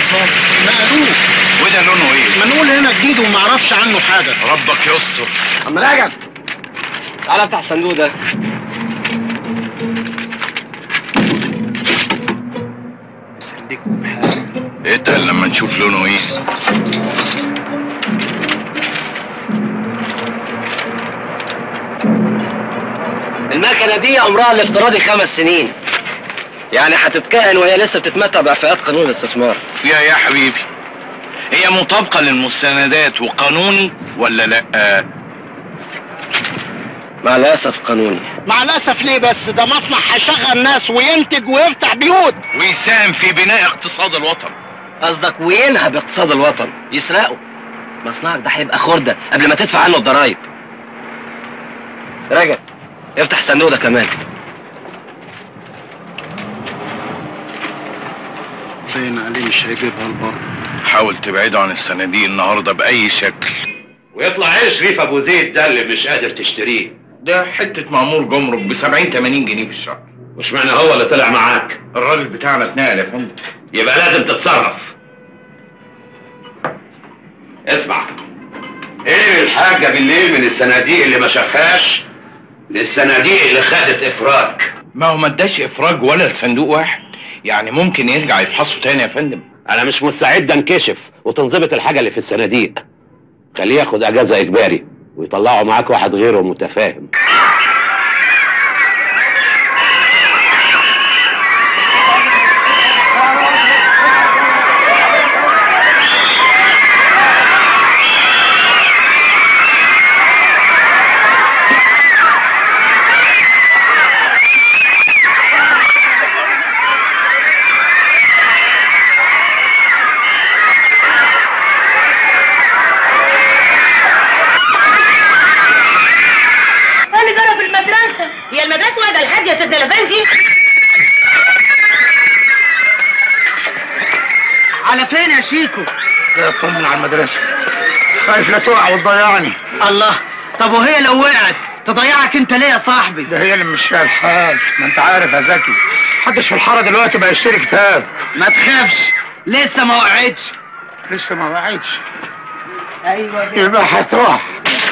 بابا نقلوه وده لونه ايه منقول هنا جديد وما اعرفش عنه حاجه ربك يستر عم رجب تعالى افتح الصندوق ده اتقل لما نشوف لونه ايه المكنه دي عمرها الافتراضي خمس سنين يعني هتتكهن وهي لسه بتتمتع باعفاءات قانون الاستثمار فيها يا حبيبي هي مطابقة للمستندات وقانوني ولا لا مع الاسف قانوني مع الاسف ليه بس ده مصنع هيشغل ناس وينتج ويفتح بيوت ويساهم في بناء اقتصاد الوطن قصدك وينهب اقتصاد الوطن يسرقوا مصنعك ده هيبقى خردة قبل ما تدفع عنه الضرايب رجب افتح الصندوق ده كمان باين عليه مش هيجيبها لبره حاول تبعده عن الصناديق النهارده بأي شكل ويطلع ايه شريف ابو زيد ده اللي مش قادر تشتريه ده حتة مأمور جمرك ب 70 80 جنيه في الشهر مش معنى هو اللي طلع معاك الراجل بتاعنا اتنقل يا فندم يبقى لازم تتصرف اسمع ايه الحاجة بالليل من الصناديق اللي ما شافهاش للصناديق اللي خدت افراج ما هو ما اداش افراج ولا لصندوق واحد يعني ممكن يرجع يفحصه تاني يا فندم انا مش مستعد انكشف وتنظبط الحاجة اللي في الصناديق خليه ياخد اجازة اجباري ويطلعوا معاك واحد غيره متفاهم اللي جرى في المدرسة هي المدرسة واحدة لحد يا ست الافندي على فين يا شيكو اطمن على المدرسه خايف لا تقع وتضيعني الله طب وهي لو وقعت تضيعك انت ليه يا صاحبي ده هي اللي مشيها الحال ما انت عارف يا زكي محدش في الحاره دلوقتي بقى يشتري كتاب ما تخافش لسه ما وقعتش لسه ما وعدش ايوه يبقى هتقع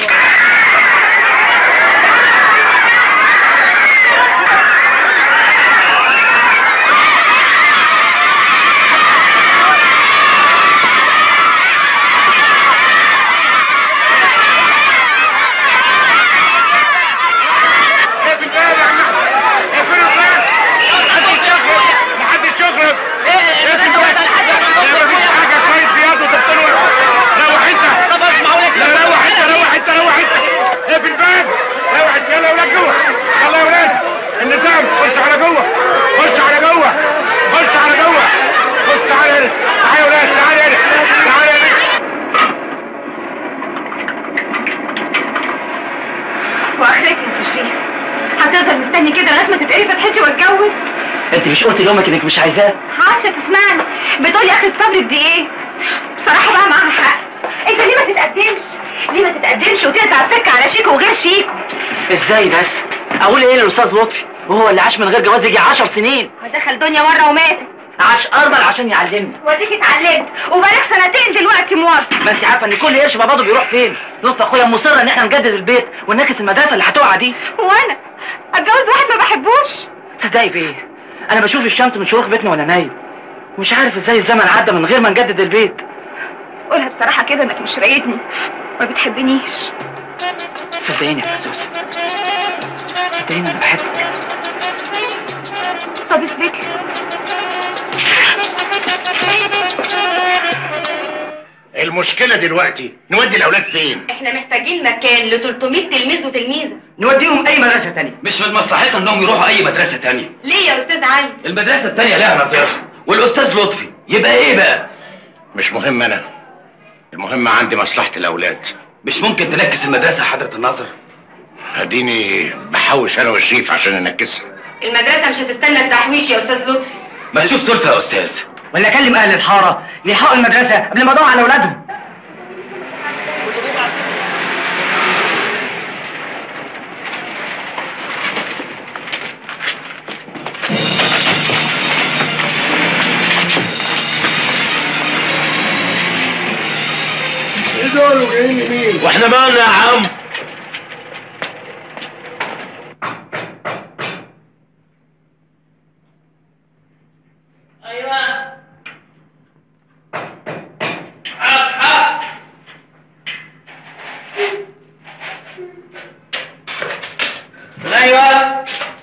واخرتي يا شريف هتفضل مستني كده لغايه ما تتقري فتحتي واتجوز انت مش قلت لامك انك مش عايزاه عايشه تسمعني بتقولي اخر صبرك دي ايه بصراحه بقى معاها حق انت ليه ما تتقدمش ليه ما تتقدمش وتقطع السكه على شيكو وغير شيكو ازاي بس اقول ايه للاستاذ لطفي وهو اللي عاش من غير جواز يجي 10 سنين دخل دنيا مره وماتت عاش اربع عشان يعلمني واديك اتعلمت وبقالك سنتين دلوقتي موظف ما انت عارفه ان كل قرش باباضه بيروح فين لطفي اخويا مصر ان احنا نجدد البيت وننكس المدرسه اللي هتقع دي وانا اتجوز واحد ما بحبوش تصدقي بايه انا بشوف الشمس من شروق بيتنا وانا نايم مش عارف ازاي الزمن عدى من غير ما نجدد البيت قولها بصراحه كده انك مش رايدني ما بتحبنيش صدقيني يا فردوس صدقيني انا بحبك طب اثبتي المشكلة دلوقتي نودي الأولاد فين؟ احنا محتاجين مكان ل 300 تلميذ وتلميذة نوديهم اي مدرسه تانية مش من مصلحتهم انهم يروحوا اي مدرسة تانية ليه يا استاذ علي المدرسة التانية لها نظيرها والاستاذ لطفي يبقى ايه بقى مش مهم أنا المهم عندي مصلحة الأولاد مش ممكن تنكس المدرسة حضرة الناظر اديني بحوش أنا وشريف عشان أنكسها المدرسة مش هتستنى التحويش يا استاذ لطفي ما تشوف سلفة يا استاذ ولا اكلم اهل الحاره يلحقوا المدرسه قبل ما ادور على اولادهم دول وجايين يمين واحنا مالنا يا عم ايوه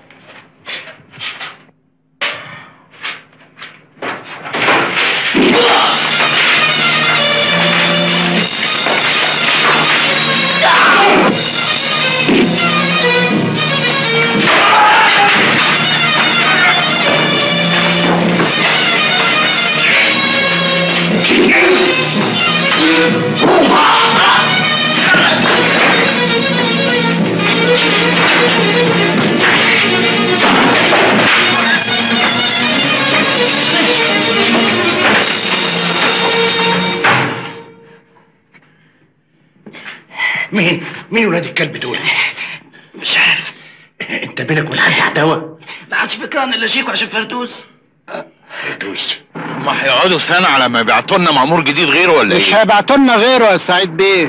مين مين ولاد الكلب دول مش عارف انت بينك وبين حد عداوه ما عادش فكران الا شيكو عشان فردوس فردوس ما هيقعدوا سنة على ما يبعتوا لنا مأمور جديد غيره ولا مش ايه؟ هيبعتوا لنا غيره يا سعيد بيه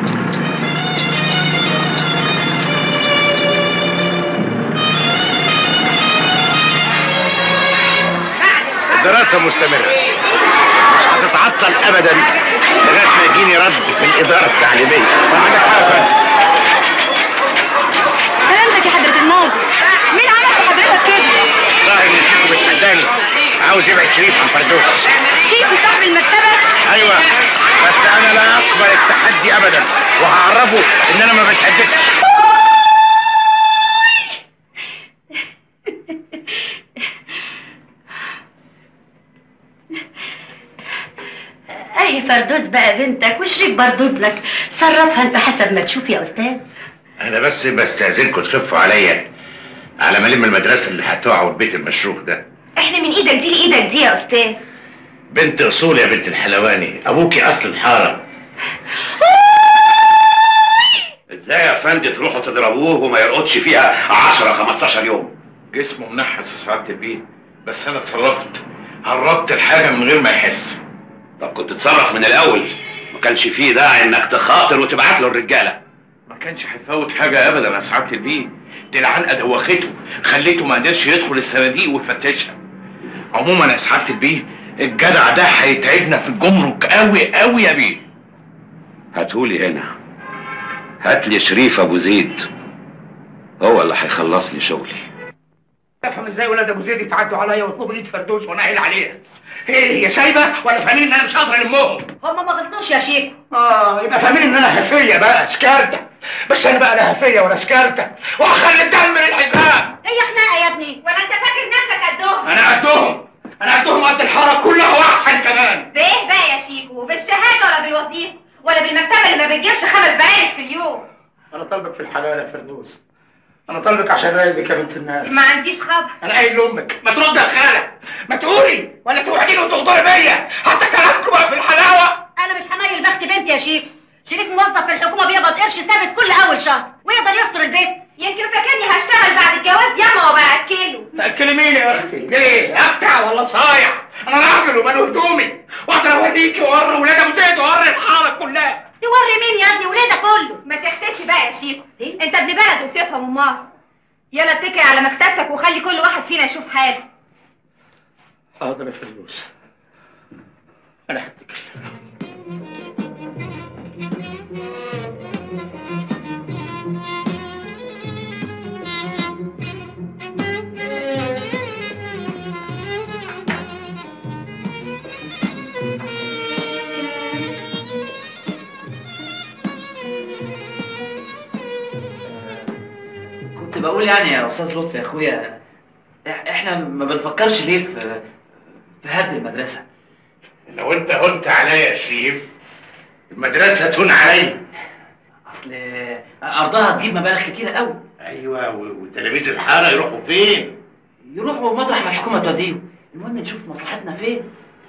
الدراسة مستمرة مش هتتعطل أبدا لغاية ما يجيني رد من الإدارة التعليمية عندك حق يا فندم. سلامتك يا حضرة الناظر مين عمل في حضرتك كده؟ ظاهر إن شيكو بيتحداني عاوز يبعد شريف عن فردوس شيكو صاحب المكتبة؟ أيوة بس أنا لا أقبل التحدي أبدا وهعرفه إن أنا ما بتحددش اي فردوس بقى بنتك وشريك برضو ابنك صرفها انت حسب ما تشوف يا استاذ أنا بس بستأذنكم تخفوا عليا على ما ألم المدرسة اللي هتقع والبيت المشروخ ده احنا من ايدك دي لايدك دي يا استاذ بنت أصول يا بنت الحلواني أبوكي أصل الحارة ازاي يا فندم تروحوا تضربوه وما يرقدش فيها 10 15 يوم جسمه منحس يا سعادة البيه بس أنا اتصرفت هربت الحاجة من غير ما يحس طب كنت تتصرف من الاول ما كانش فيه داعي انك تخاطر وتبعت له الرجاله ما كانش هيفوت حاجة أبدا يا سعادة البيه دي العنقة دوخته خليته ما قدرش يدخل الصناديق ويفتشها عموما يا سعادة البيه الجدع ده هيتعبنا في الجمرك قوي قوي يا بيه هاتهولي هنا هات لي شريف ابو زيد هو اللي هيخلص لي شغلي تفهم ازاي ولاد ابو زيد يتعدوا عليا ويطلبوا ايد فردوس وانا قايل عليها ايه هي سايبه ولا فاهمين ان انا مش هقدر المهم هما ما غلطوش يا شيخ اه يبقى فاهمين ان انا هفيه بقى سكارته بس انا بقى لا هفيه ولا سكارته وهخلي الدم من الحزام هي خناقه يا ابني ولا انت فاكر نفسك قدهم انا قدهم انا قدهم قد الحاره كلها واحسن كمان بايه بقى يا شيكو بالشهادة ولا بالوظيفة ولا بالمكتبة اللي ما بتجيبش خمس بقايق في اليوم انا طالبك في الحلال يا فردوس انا طالبك عشان رايدك يا بنت الناس ما عنديش خبر انا قايل لامك ما ترد يا خاله ما تقولي ولا توعديني وتغدري بيا حتى كلامكم بقى في الحلاوه انا مش هميل بخت بنتي يا شيخ شريك موظف في الحكومه بيقبض قرش ثابت كل اول شهر ويقدر يستر البيت يمكن فاكرني هشتغل بعد الجواز ياما وباكله تاكلي مين يا اختي ليه اقطع ولا صايع انا راجل وماله هدومي واقدر اوريكي واوري ولاد ابو زيد واوري الحاره كلها توري مين يا ابني ولادك كله ما تختشي بقى يا شيكو انت ابن بلد وبتفهم امال يلا اتكل على مكتبك وخلي كل واحد فينا يشوف حاله حاضر يا فردوس انا هتكل كنت بقول يعني يا استاذ لطفي يا اخويا إح- احنا ما بنفكرش ليه في في هد المدرسه لو انت هنت عليا يا شريف المدرسه تهون عليا اصل ارضها تجيب مبالغ كتيره قوي ايوه و- وتلاميذ الحاره يروحوا فين يروحوا مطرح ما الحكومه توديهم المهم نشوف مصلحتنا فين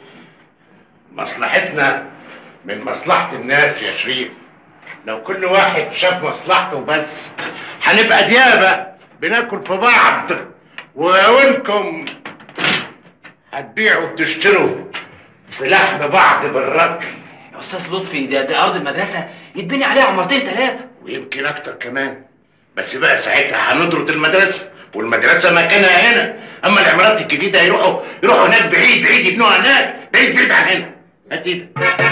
مصلحتنا من مصلحة الناس يا شريف لو كل واحد شاف مصلحته بس هنبقى ديابة بناكل في بعض وانكم هتبيعوا وتشتروا في لحم بعض بالرطل يا استاذ لطفي ده, ده ارض المدرسه يتبني عليها عمارتين ثلاثه ويمكن اكتر كمان بس بقى ساعتها هنطرد المدرسه والمدرسه مكانها هنا اما العمارات الجديده يروحوا يروحوا هناك بعيد بعيد يبنوها هناك بعيد بعيد عن هنا هات ايدك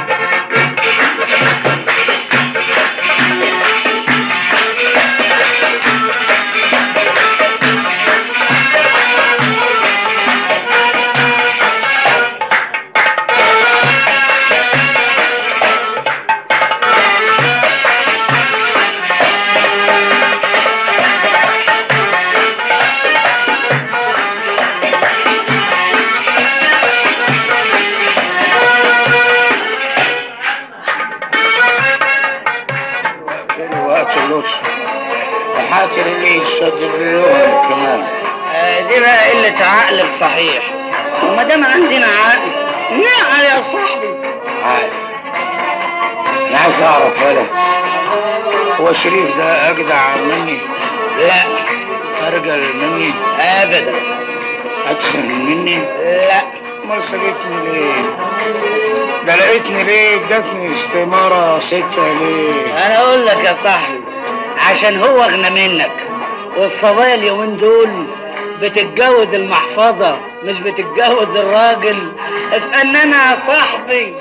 وقت اللطف وحاتر اللي يشد بيوم كمان دي بقى قلة عقل بصحيح وما دام عندنا عقل نعقل يا صاحبي عادي انا عايز اعرف ولا هو شريف ده اجدع مني لا ارجل مني ابدا اتخن مني لا ما سابتني ليه ده لقيتني ليه ادتني استمارة ستة ليه انا اقول لك يا صاحبي عشان هو اغنى منك والصبايا اليومين دول بتتجوز المحفظة مش بتتجوز الراجل اسألني انا يا صاحبي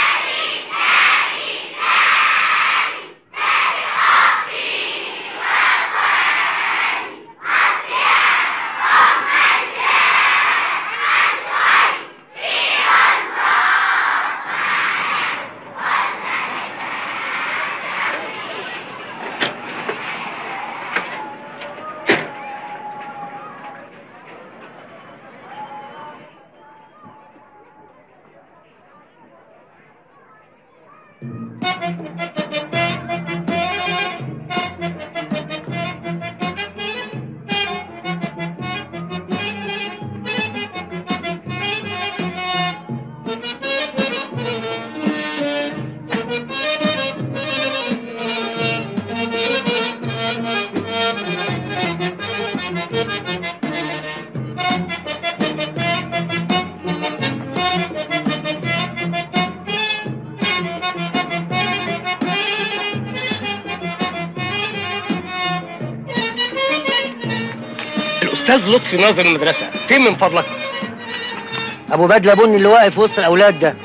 الاستاذ لطفي ناظر المدرسه فين من فضلك ابو بدله بني اللي واقف وسط الاولاد ده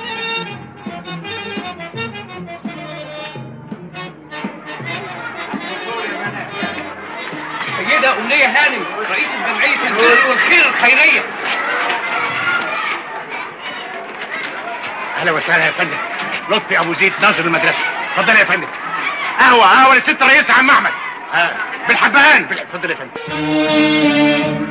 سيدة أمنية هانم رئيس جمعية البر والخير الخيرية اهلا وسهلا يا فندم لطفي ابو زيد ناظر المدرسه اتفضل يا فندم قهوه قهوه للست رئيس عم احمد آه بالحبهان بال- اتفضل يا فندم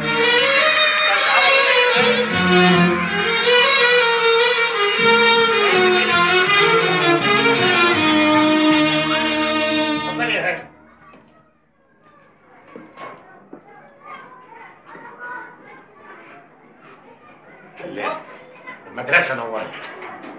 اتفضل يا هانم ال- المدرسه نورت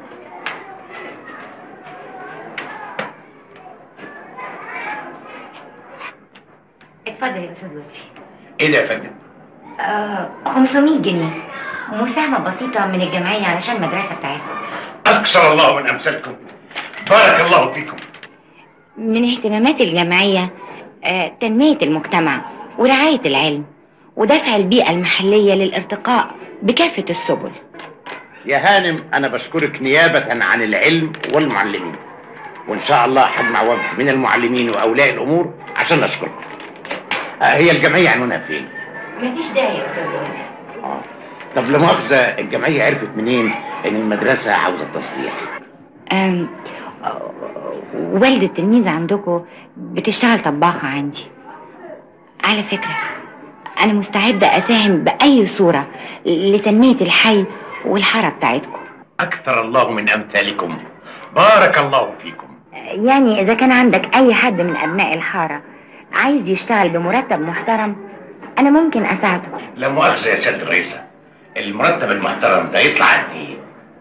اتفضل يا استاذ لطفي ايه ده يا فندم آه 500 جنيه مساهمة بسيطة من الجمعية علشان المدرسة بتاعتكم اكثر الله من امثالكم بارك الله فيكم من اهتمامات الجمعية آه تنمية المجتمع ورعاية العلم ودفع البيئة المحلية للارتقاء بكافة السبل يا هانم انا بشكرك نيابه عن العلم والمعلمين وان شاء الله هجمع وفد من المعلمين واولياء الامور عشان نشكركم آه هي الجمعيه عنوانها فين مفيش داعي يا استاذ لطفي اه طب لمؤاخذه الجمعيه عرفت منين ان المدرسه عاوزه تصليح آم، آه، والدة التلميذ عندكم بتشتغل طباخة عندي على فكرة أنا مستعدة أساهم بأي صورة لتنمية الحي والحارة بتاعتكم اكثر الله من امثالكم بارك الله فيكم يعني إذا كان عندك أي حد من أبناء الحارة عايز يشتغل بمرتب محترم أنا ممكن أساعده لا مؤاخذه يا سياده الرئيسه المرتب المحترم ده يطلع قد ايه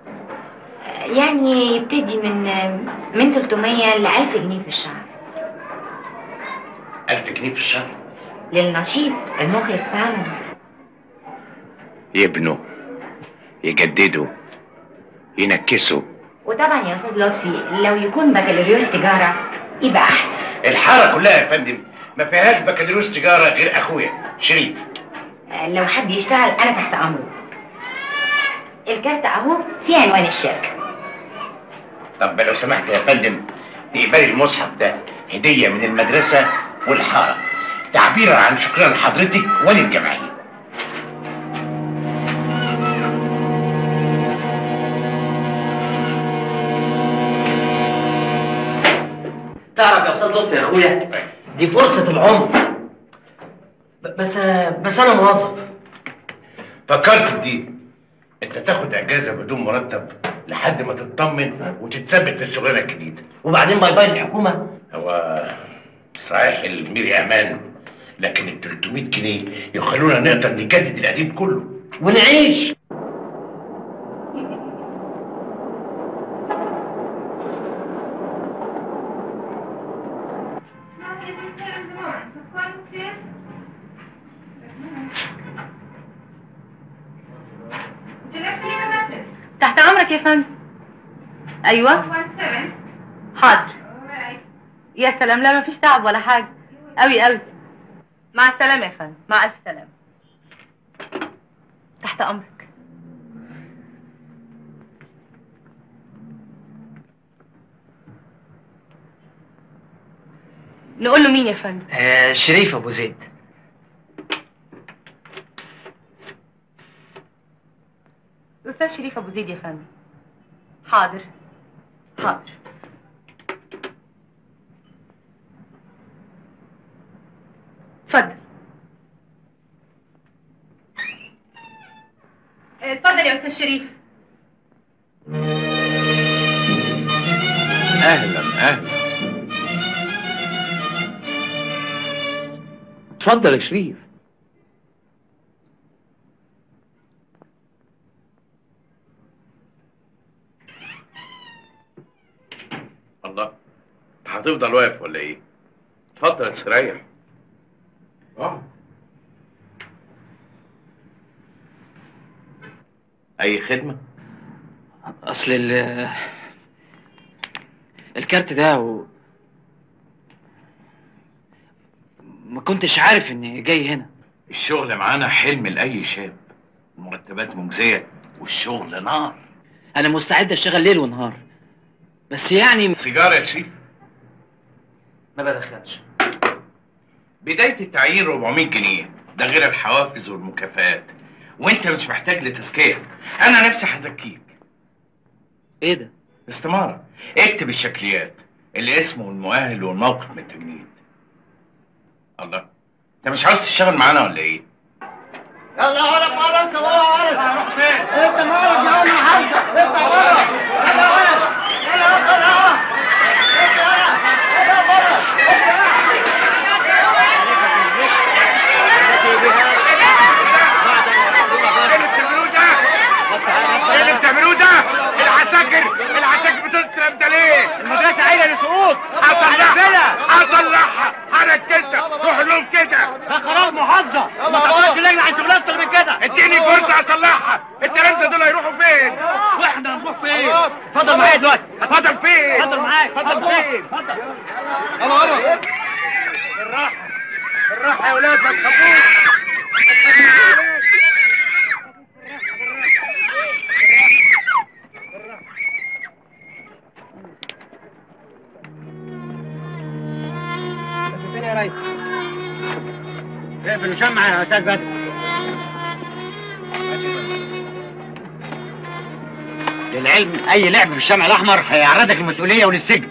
يعني يبتدي من من 300 ل 1000 جنيه في الشهر 1000 جنيه في الشهر للنشيط المخلص في عمله يبنوا يجددوا ينكسوا وطبعا يا استاذ لطفي لو يكون بكالوريوس تجاره يبقى احسن الحاره كلها يا فندم ما فيهاش بكالوريوس تجاره غير اخويا شريف آه، لو حد يشتغل انا تحت امره الكارت اهو فيه عنوان الشركه طب لو سمحت يا فندم تقبلي المصحف ده هديه من المدرسه والحاره تعبيرا عن شكرنا لحضرتك وللجمعيه تعرف يا استاذ لطفي يا اخويا دي فرصه العمر ب- بس بس انا موظف فكرت في دي انت تاخد اجازه بدون مرتب لحد ما تطمن وتتثبت في الشغلانه الجديده وبعدين باي باي للحكومه هو صحيح الميري امان لكن ال 300 جنيه يخلونا نقدر نجدد القديم كله ونعيش تحت امرك يا فندم ايوه حاضر يا سلام لا مفيش تعب ولا حاجه قوي قوي مع السلامه يا فندم مع الف سلامه تحت امرك نقول له مين يا فندم آه شريف ابو زيد الاستاذ شريف ابو زيد يا فندم حاضر حاضر اتفضل اه، اتفضل يا استاذ شريف اهلا اهلا اتفضل يا شريف الله انت هتفضل واقف ولا ايه؟ اتفضل استريح اه اي خدمه؟ اصل ال الكارت ده و... ما كنتش عارف اني جاي هنا الشغل معانا حلم لاي شاب المرتبات مجزيه والشغل نار انا مستعد اشتغل ليل ونهار بس يعني سيجاره يا شريف ما بدخلش بدايه التعيين 400 جنيه ده غير الحوافز والمكافآت وانت مش محتاج لتزكيه انا نفسي هزكيك ايه ده استمارة اكتب الشكليات الاسم والمؤهل والموقف من التجنيد الله انت مش عاوز تشتغل معانا ولا ايه؟ يلا ولد بره انت بره ولد هروح فين؟ انت مالك يا عم حمزه انت بره يلا ولد يلا يلا ايه اللي بتعملوه ده؟ العساكر العساكر بتضرب ده ليه؟ المدرسة عايزة لسقوط هصلحها هصلحها هركزها روح لهم كده ده قرار محافظة ما تاخدش لجنة عن شغلها اكتر من كده اديني فرصة اصلحها التلامذة دول هيروحوا فين؟ واحنا هنروح فين؟ اتفضل معايا دلوقتي اتفضل فين؟ اتفضل معايا اتفضل فين؟ اتفضل يلا يلا بالراحة بالراحة يا ولاد ما تخافوش فين يا ريس؟ اقفل الشمعة يا استاذ بدر للعلم اي لعب في الشمع الاحمر هيعرضك للمسؤوليه وللسجن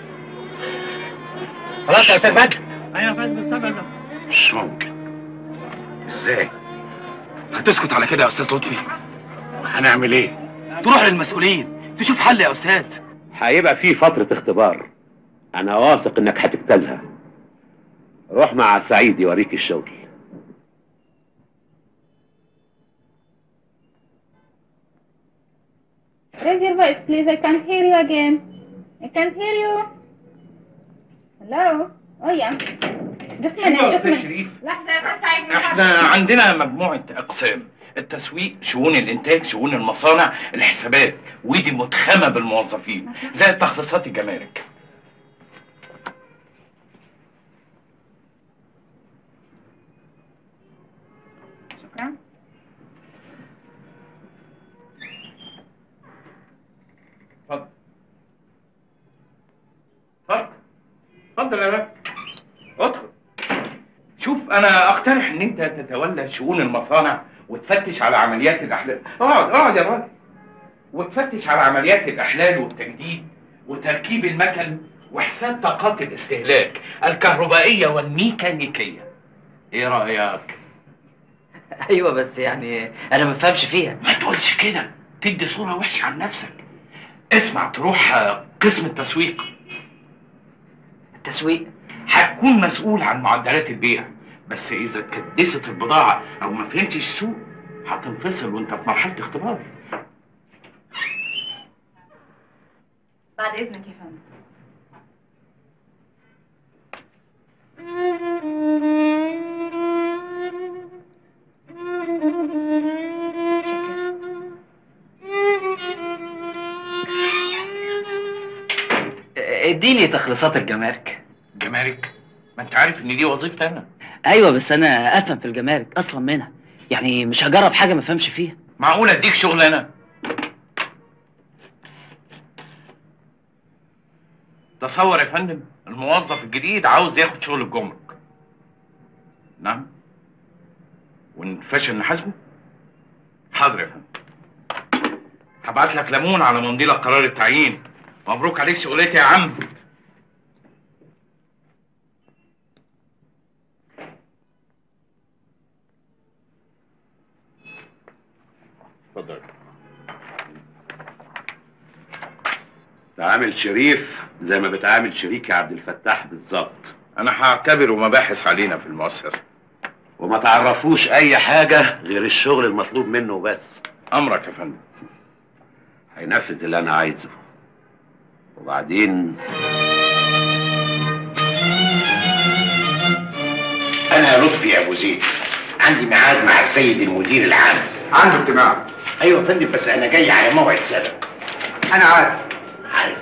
خلاص يا استاذ بدر ايوه يا فندم استنى مش ممكن ازاي؟ هتسكت على كده يا استاذ لطفي؟ هنعمل ايه؟ تروح للمسؤولين تشوف حل يا استاذ هيبقى في فترة اختبار أنا واثق إنك هتجتازها روح مع سعيد يوريك الشغل Raise your voice, please. I can't hear you again. I can't hear you. Hello? Oh, yeah. Just a minute, just a minute. شريف لحظة يا أستاذ سعيد احنا عندنا مجموعة اقسام التسويق شؤون الانتاج شؤون المصانع الحسابات ودي متخمة بالموظفين زي التخليصات الجمارك اتفضل اتفضل اتفضل يا راجل ادخل شوف انا اقترح ان انت تتولى شؤون المصانع وتفتش على عمليات الاحلال اقعد اقعد يا راجل وتفتش على عمليات الاحلال والتجديد وتركيب المكن وحساب طاقات الاستهلاك الكهربائيه والميكانيكيه ايه رايك ايوه بس يعني انا ما بفهمش فيها ما تقولش كده تدي صوره وحشه عن نفسك اسمع تروح آه، قسم التسويق التسويق هتكون مسؤول عن معدلات البيع بس اذا اتكدست البضاعه او ما فهمتش السوق هتنفصل وانت في مرحله اختبار بعد اذنك يا فندم اديني تخليصات الجمارك جمارك ما انت عارف ان دي وظيفتي انا ايوه بس انا افهم في الجمارك اصلا منها يعني مش هجرب حاجه ما افهمش فيها معقول اديك شغل انا تصور يا فندم الموظف الجديد عاوز ياخد شغل الجمرك نعم وان فشل نحاسبه حاضر يا فندم هبعت لك ليمون على منديلك قرار التعيين مبروك عليك شغلتي يا عم اتفضل تعامل شريف زي ما بتعامل شريكي عبد الفتاح بالظبط انا هعتبره مباحث علينا في المؤسسه وما تعرفوش اي حاجه غير الشغل المطلوب منه بس امرك يا فندم هينفذ اللي انا عايزه وبعدين انا لطفي يا ابو زيد عندي ميعاد مع السيد المدير العام عنده اجتماع ايوه يا فندم بس انا جاي على موعد سابق انا عارف عارف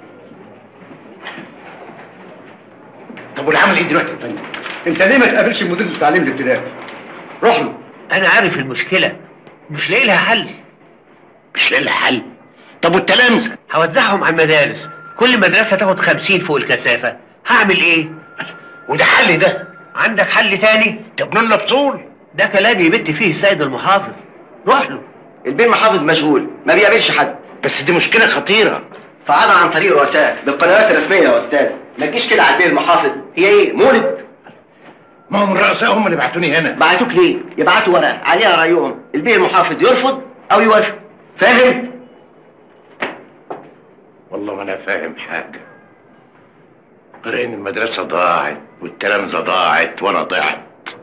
طب والعمل ايه دلوقتي يا فندم انت ليه ما تقابلش مدير التعليم الابتدائي روح له انا عارف المشكله مش لاقي لها حل مش لاقي لها حل طب والتلامذه هوزعهم على المدارس كل مدرسة تاخد خمسين فوق الكثافة هعمل ايه؟ وده حل ده عندك حل تاني؟ تبنوا لنا فصول ده كلام يمد فيه السيد المحافظ روح له البيه محافظ مشغول ما بيقابلش حد بس دي مشكله خطيره صعدها عن طريق رؤساء بالقنوات الرسميه يا استاذ ما تجيش كده على البيه المحافظ هي ايه مولد ما هم الرؤساء هم اللي بعتوني هنا بعتوك ليه يبعتوا ورقه عليها رايهم البيه المحافظ يرفض او يوافق فاهم والله ما انا فاهم حاجه غير ان المدرسه ضاعت والتلامذه ضاعت وانا ضعت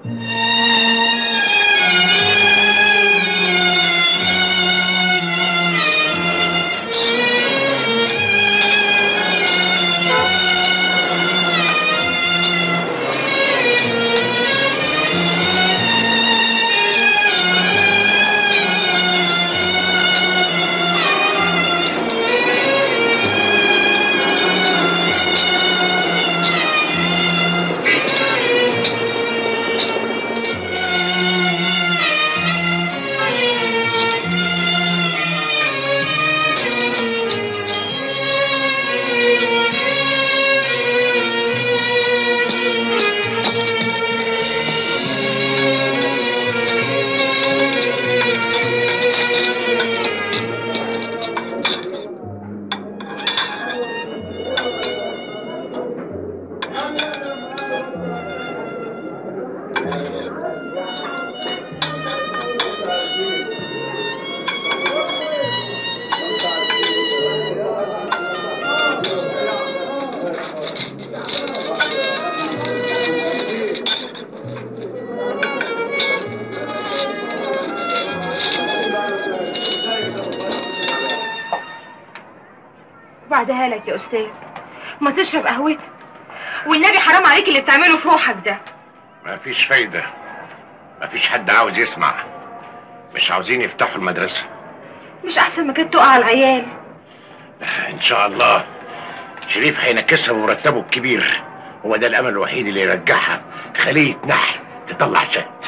بعدها لك يا استاذ ما تشرب قهوتك والنبي حرام عليك اللي بتعمله في روحك ده ما فيش فايده ما فيش حد عاوز يسمع مش عاوزين يفتحوا المدرسه مش احسن ما كانت تقع على العيال ان شاء الله شريف هينكسها بمرتبه الكبير هو ده الامل الوحيد اللي يرجعها خليه نحل تطلع شهد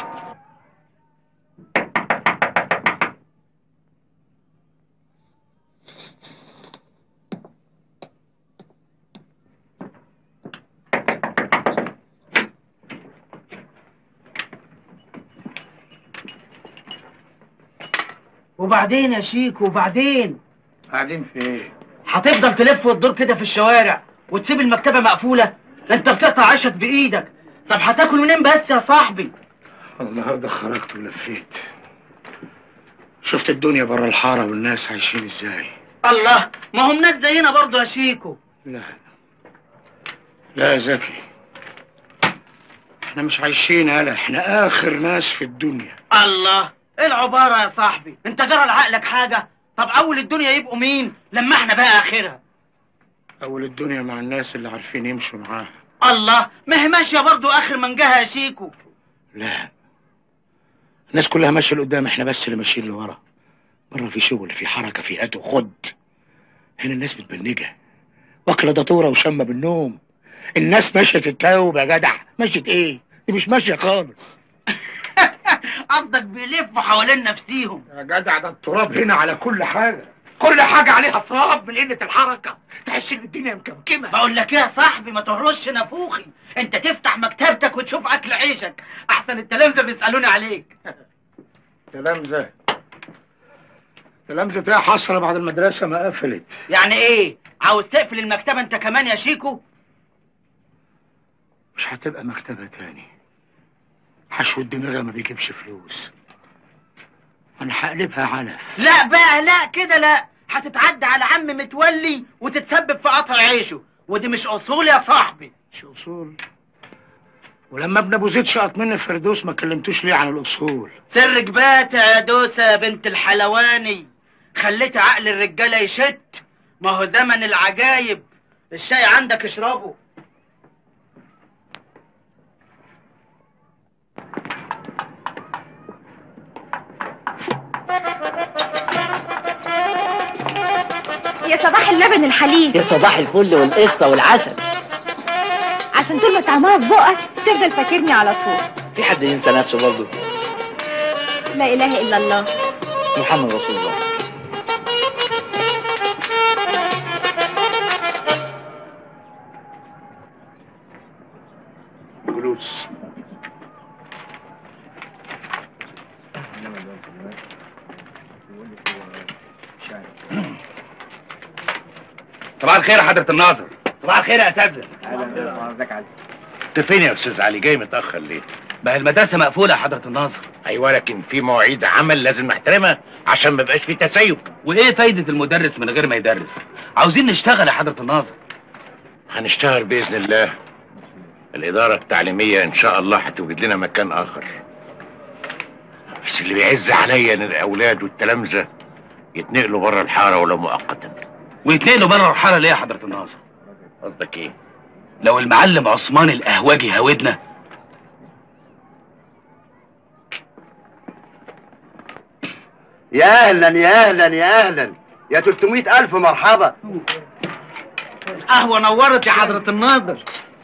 وبعدين يا شيكو وبعدين قاعدين في ايه؟ هتفضل تلف وتدور كده في الشوارع وتسيب المكتبة مقفولة ده انت بتقطع عيشك بايدك طب هتاكل منين بس يا صاحبي النهارده خرجت ولفيت شفت الدنيا بره الحارة والناس عايشين ازاي الله ما هم ناس زينا برضه يا شيكو لا لا يا زكي احنا مش عايشين هلا احنا اخر ناس في الدنيا الله ايه العبارة يا صاحبي انت جرى لعقلك حاجة طب اول الدنيا يبقوا مين لما احنا بقى اخرها اول الدنيا مع الناس اللي عارفين يمشوا معاها الله ما هي ماشية برضه اخر منجها يا شيكو لا الناس كلها ماشيه لقدام احنا بس اللي ماشيين لورا بره في شغل في حركه في هات وخد هنا الناس متبنجه واكله دطوره وشامه بالنوم الناس ماشيه تتوب يا جدع ماشيه ايه دي مش ماشيه خالص قصدك بيلفوا حوالين نفسيهم يا جدع ده التراب هنا على كل حاجه كل حاجه عليها تراب من قله الحركه تحس ان الدنيا مكمكمه بقول لك ايه يا صاحبي ما تهرش نافوخي انت تفتح مكتبتك وتشوف اكل عيشك احسن التلامذه بيسالوني عليك تلامذه تلامذه ايه حصر بعد المدرسه ما قفلت يعني ايه عاوز تقفل المكتبه انت كمان يا شيكو مش هتبقى مكتبه تاني حشو الدماغ ما بيجيبش فلوس انا هقلبها علف لا بقى لا كده لا هتتعدى على عم متولي وتتسبب في قطع عيشه ودي مش اصول يا صاحبي مش اصول ولما ابن ابو زيد شقط مني فردوس ما كلمتوش ليه عن الاصول سرك باتع يا دوسة يا بنت الحلواني خليت عقل الرجالة يشت ما هو زمن العجايب الشاي عندك اشربه يا صباح اللبن الحليب يا صباح الفل والقشطة والعسل عشان طول ما طعمها في بقك تفضل فاكرني على طول في حد ينسى نفسه برضه لا اله الا الله محمد رسول الله جلوس صباح الخير يا حضرة الناظر صباح الخير يا اساتذه انت فين يا استاذ علي جاي متاخر ليه ما هي المدرسه مقفوله يا حضره الناظر ايوه لكن في مواعيد عمل لازم نحترمها عشان ما يبقاش في تسيب وايه فايده المدرس من غير ما يدرس عاوزين نشتغل يا حضره الناظر هنشتغل باذن الله الاداره التعليميه ان شاء الله هتوجد لنا مكان اخر بس اللي بيعز عليا ان الاولاد والتلامذه يتنقلوا بره الحاره ولو مؤقتا ويتنقلوا بره الحاره ليه يا حضره الناظر قصدك ايه لو المعلم عثمان القهوجي هاودنا يا اهلا يا اهلا يا اهلا يا 300 الف مرحبا قهوة نورت يا حضرة الناظر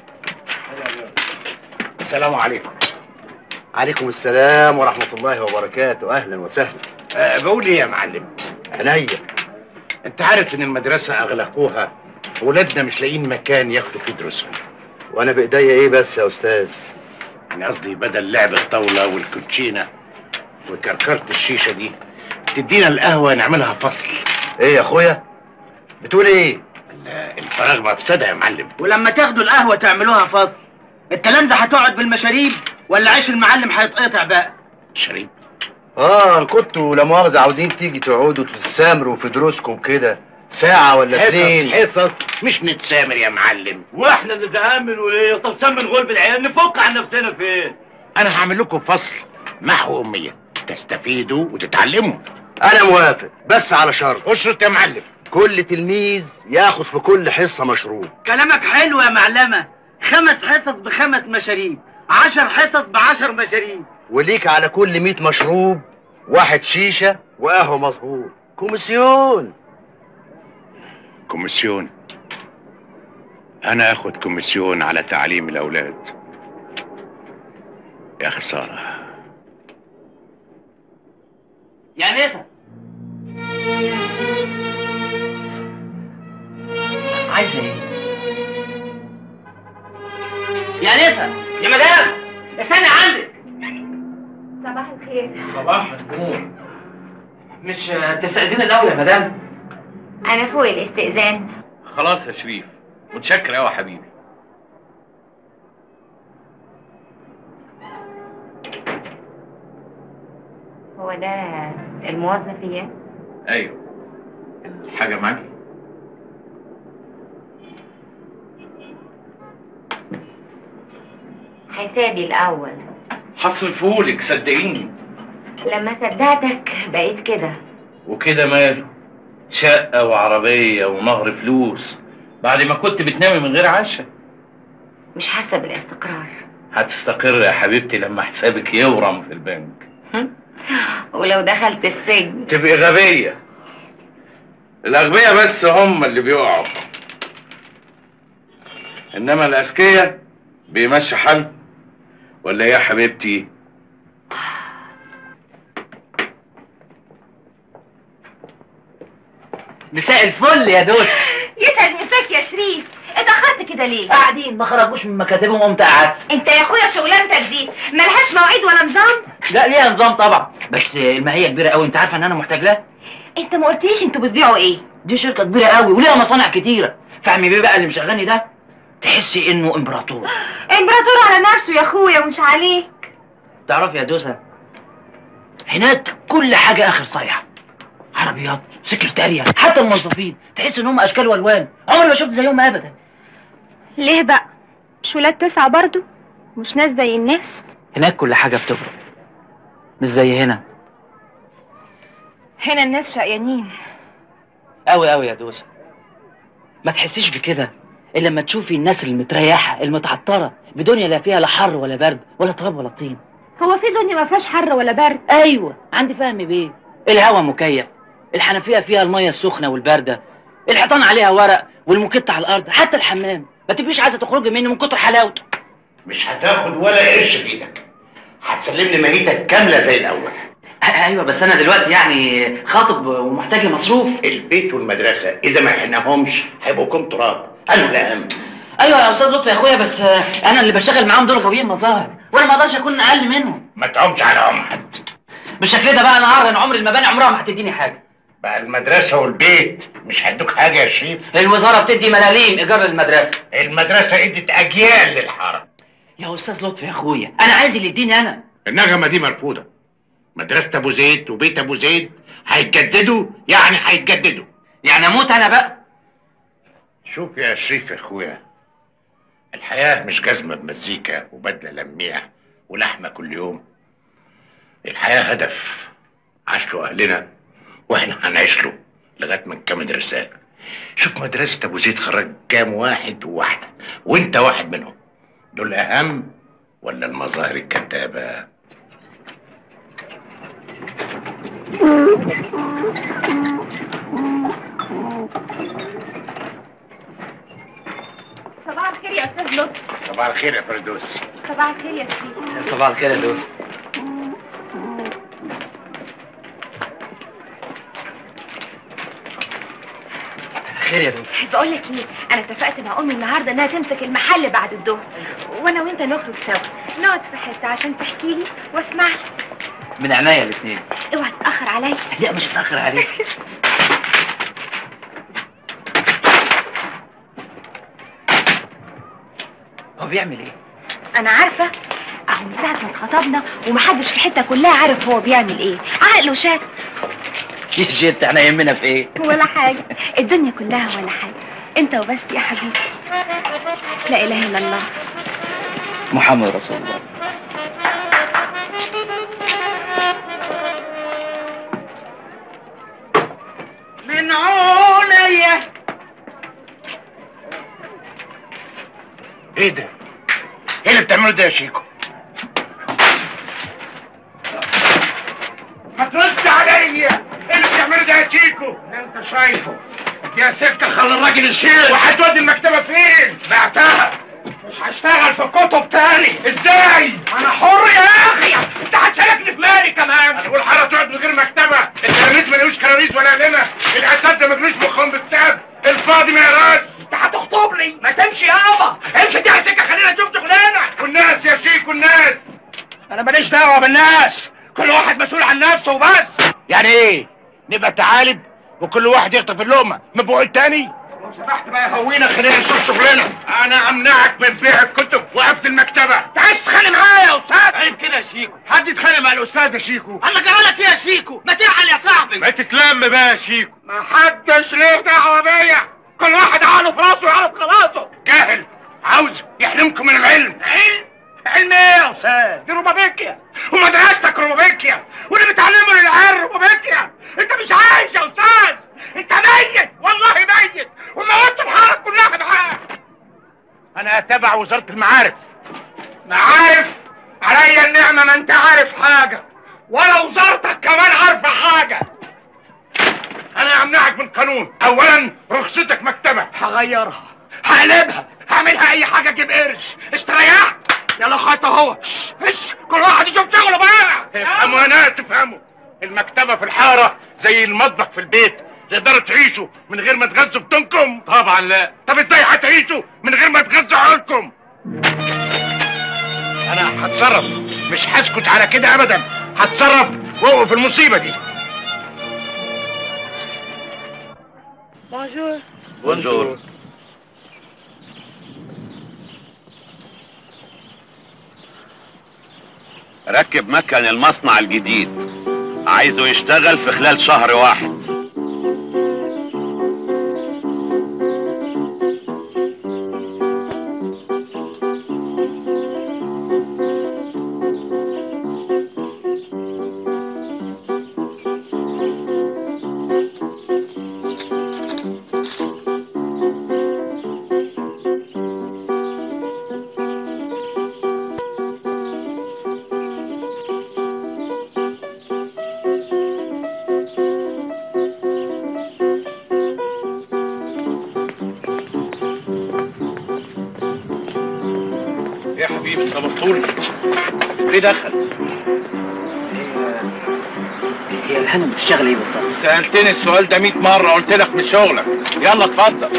السلام عليكم عليكم السلام ورحمة الله وبركاته اهلا وسهلا أه بقول ايه يا معلم عينيا انت عارف ان المدرسه اغلقوها ولادنا مش لاقيين مكان ياخدوا فيه دروسهم وانا بايديا ايه بس يا استاذ يعني قصدي بدل لعب الطاوله والكوتشينه وكركره الشيشه دي تدينا القهوه نعملها فصل ايه يا اخويا بتقول ايه الفراغ مفسده يا معلم ولما تاخدوا القهوة تعملوها فصل التلامذة هتقعد بالمشاريب ولا عيش المعلم هيتقطع بقى شريب اه كنتوا لا مؤاخذة عاوزين تيجي تقعدوا تتسامروا في دروسكم كده ساعة ولا حصص اتنين حصص مش نتسامر يا معلم واحنا نتامل وايه طب سمن غلب العيال نفك عن نفسنا فين انا هعمل لكم فصل محو اميه تستفيدوا وتتعلموا انا موافق بس على شرط اشرط يا معلم كل تلميذ ياخد في كل حصة مشروب كلامك حلو يا معلمة خمس حصص بخمس مشاريب عشر حصص بعشر مشاريب وليك على كل 100 مشروب واحد شيشة وقهوة مظبوط كوميسيون كوميسيون انا اخد كوميسيون على تعليم الاولاد يا خساره يعني ايه عايزه ايه يا نسا يا مدام استنى عندك صباح الخير صباح النور مش تستأذين الأول يا مدام انا فوق الاستئذان خلاص يا شريف متشكر قوي يا حبيبي هو ده الموظف اياه ايوه الحاجه معاك حسابي الاول هصرفهولك صدقيني لما صدقتك بقيت كده وكده ماله شقة وعربية ونهر فلوس بعد ما كنت بتنامي من غير عشاء مش حاسه بالاستقرار هتستقر يا حبيبتي لما حسابك يورم في البنك ولو دخلت السجن تبقي غبية الأغبياء بس هم اللي بيقعوا إنما الأذكياء بيمشي حل ولا إيه يا حبيبتي؟ مساء الفل يا دوس يسعد مساك يا شريف اتاخرت كده ليه قاعدين ما خرجوش من مكاتبهم وقمت قعدت انت يا اخويا شغلانتك دي ملهاش مواعيد ولا نظام لا ليها نظام طبعا بس الماهيه كبيره قوي انت عارفه ان انا محتاج لها انت ما قلتليش انتوا بتبيعوا ايه دي شركه كبيره قوي وليها مصانع كتيره فهمي بيه بقى اللي مشغلني ده تحسي انه امبراطور امبراطور على نفسه يا اخويا مش عليك تعرفي يا دوسه هناك كل حاجه اخر صيحه عربيات سكرتارية حتى الموظفين تحس ان هم اشكال والوان عمري ما شفت زيهم ابدا ليه بقى مش ولاد تسعة برضو مش ناس زي الناس هناك كل حاجه بتبرق مش زي هنا هنا الناس شقيانين قوي قوي يا دوسه ما تحسيش بكده الا لما تشوفي الناس المتريحه المتعطره بدنيا لا فيها لا حر ولا برد ولا تراب ولا طين هو في دنيا ما فيهاش حر ولا برد ايوه عندي فهم بيه الهوا مكيف الحنفيه فيها الميه السخنه والبارده الحيطان عليها ورق والموكيت على الارض حتى الحمام ما تبقيش عايزه تخرجي منه من كتر حلاوته مش هتاخد ولا قرش في ايدك هتسلمني ماهيتك كامله زي الاول ايوه بس انا دلوقتي يعني خاطب ومحتاج مصروف البيت والمدرسه اذا ما حناهمش هيبقوا كم تراب انا الاهم ايوه يا استاذ لطفي يا اخويا بس آه، انا اللي بشتغل معاهم دول غاويين مظاهر وانا ما اقدرش اكون اقل منهم ما تعومش على ام حد بالشكل ده بقى انا هعرن عمر المباني عمرها ما هتديني حاجه بقى المدرسه والبيت مش هيدوك حاجه يا شريف الوزاره بتدي ملاليم ايجار للمدرسه المدرسه ادت اجيال للحاره يا استاذ لطفي يا اخويا انا عايز اللي يديني انا النغمه دي مرفوضه مدرسه ابو زيد وبيت ابو زيد هيتجددوا يعني هيتجددوا يعني اموت انا بقى شوف يا شريف يا اخويا الحياه مش جزمه بمزيكا وبدله لميع ولحمه كل يوم الحياه هدف عاش له اهلنا واحنا هنعيش له لغايه ما نكمل الرساله شوف مدرسه ابو زيد خرج كام واحد وواحده وانت واحد منهم دول اهم ولا المظاهر الكذابه صباح الخير يا استاذ لطفي صباح الخير يا فردوس صباح الخير يا شريف صباح الخير يا دوس خير يا دوس بقول لك ايه انا اتفقت مع امي النهارده انها تمسك المحل بعد الظهر وانا وانت نخرج سوا نقعد في حته عشان تحكي لي واسمع لك من عينيا الاثنين اوعى تتاخر عليا لا مش هتاخر عليك هو بيعمل ايه انا عارفه اهو من ساعه ما اتخطبنا ومحدش في الحته كلها عارف هو بيعمل ايه عقله شات يا جيت احنا يهمنا في ايه ولا حاجه الدنيا كلها ولا حاجه انت وبس يا حبيبي لا اله الا الله محمد رسول الله من عونيا ايه ده؟ ايه اللي بتعمله ده يا شيكو؟ ما ترد عليا ايه اللي بتعمله ده يا شيكو اللي انت شايفه يا سكة خلي الراجل يشيل وهتودي المكتبة فين؟ بعتها مش هشتغل في كتب تاني ازاي؟ انا حر يا اخي انت هتشاركني في مالي كمان انا بقول حارة تقعد من غير مكتبة التلاميذ ملوش كراريس ولا لنا الاساتذة مجلوش مخهم بكتاب الفاضي ما يقراش انت هتخطب لي ما تمشي يابا امشي دي على السكة خلينا نشوف شغلانة والناس يا شيك والناس انا ماليش دعوة بالناس كل واحد مسؤول عن نفسه وبس يعني ايه؟ نبقى تعالب وكل واحد يخطف اللقمه من بوق التاني لو سمحت بقى يا هوينا خلينا نشوف شغلنا انا امنعك من بيع الكتب وقفل المكتبه انت عايز تتخانق معايا يا استاذ عيب كده يا شيكو حد يتخانق مع الاستاذ يا شيكو انا جرالك ايه يا شيكو ما تزعل يا صاحبي ما تتلم بقى يا شيكو ما حدش ليه دعوه بيا كل واحد عقله في راسه يعرف خلاصه جاهل عاوز يحرمكم من العلم علم علم ايه يا استاذ دي روبابيكيا ومدرستك روبابيكيا واللي بتعلمه للعيال روبابيكيا انت مش عايش يا استاذ انت ميت والله ميت وموت الحاره كلها معاك انا اتابع وزاره المعارف معارف عليا النعمه ما انت عارف حاجه ولا وزارتك كمان عارفه حاجه انا همنعك من القانون اولا رخصتك مكتبه هغيرها هقلبها هعملها اي حاجه اجيب قرش استريحت يلا خط اهو شش، شش، كل واحد يشوف شغله بقى افهموا يا ناس افهموا المكتبه في الحاره زي المطبخ في البيت تقدروا تعيشوا من غير ما تغذوا بطنكم طبعا لا طب ازاي هتعيشوا من غير ما تغذوا عقولكم انا هتصرف مش هسكت على كده ابدا هتصرف واوقف المصيبه دي بونجور بونجور ركب مكن المصنع الجديد عايزه يشتغل في خلال شهر واحد يا حبيبي انت مسطول ليه دخل هي الهانم بتشتغل ايه بالظبط؟ سألتني السؤال ده 100 مرة قلت لك مش شغلك يلا اتفضل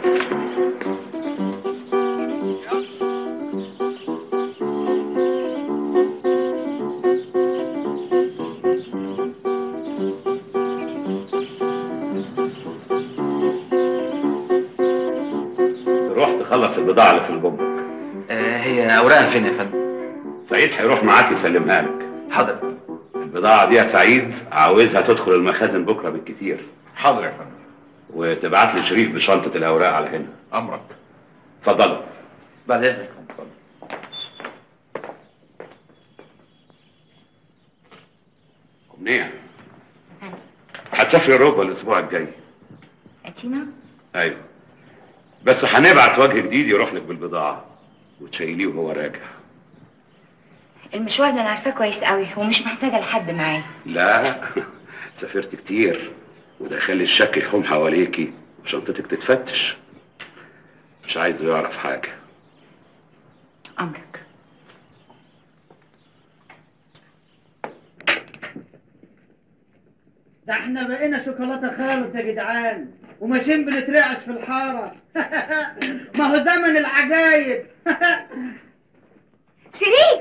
روح تخلص البضاعة اللي في الجمرك آه هي اوراقها فين يا فندم؟ سعيد هيروح معاك يسلمها لك حاضر البضاعة دي يا سعيد عاوزها تدخل المخازن بكرة بالكتير حاضر يا فندم وتبعت لي شريف بشنطة الأوراق على هنا امرك اتفضل بعد اذنك أمنية هتسافري اوروبا الاسبوع الجاي اتينا ايوه بس هنبعت وجه جديد يروح لك بالبضاعة وتشيليه وهو راجع المشوار ده انا عارفاه كويس قوي ومش محتاجه لحد معايا لا سافرت كتير وده يخلي الشك يحوم حواليكي وشنطتك تتفتش مش عايزه يعرف حاجة امرك ده احنا بقينا شوكولاته خالص يا جدعان وماشيين بنترعش في الحاره ما هو زمن العجايب شريف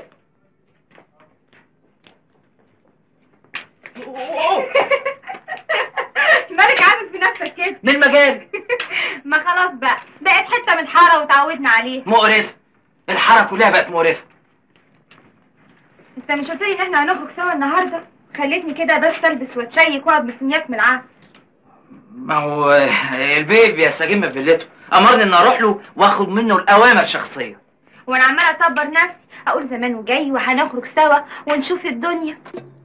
مالك عامل في نفسك كده من المجال ما خلاص بقى بقت حته من الحاره وتعودنا عليه مقرف الحاره كلها بقت مقرفه انت مش قلت لي ان احنا هنخرج سوا النهارده خليتني كده بس البس واتشيك واقعد مستنياك من العصر ما هو آه، البيه بيستجم في فيلته امرني ان اروح له واخد منه الاوامر شخصيه وانا عماله اصبر نفسي اقول زمانه جاي وهنخرج سوا ونشوف الدنيا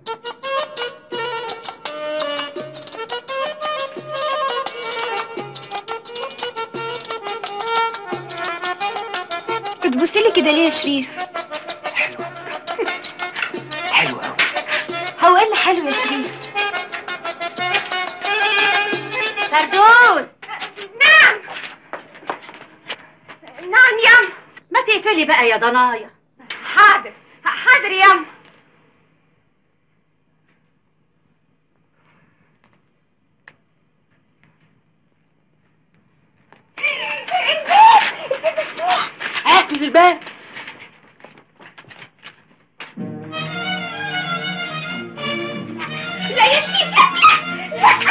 بتبصي لي كده ليه يا شريف حلو قوي هو ايه اللي حلو يا شريف فردوس نعم نعم يم ما تقفلي بقى يا ضنايا حاضر حاضر يم اقفل الباب لا يا شريف لا لا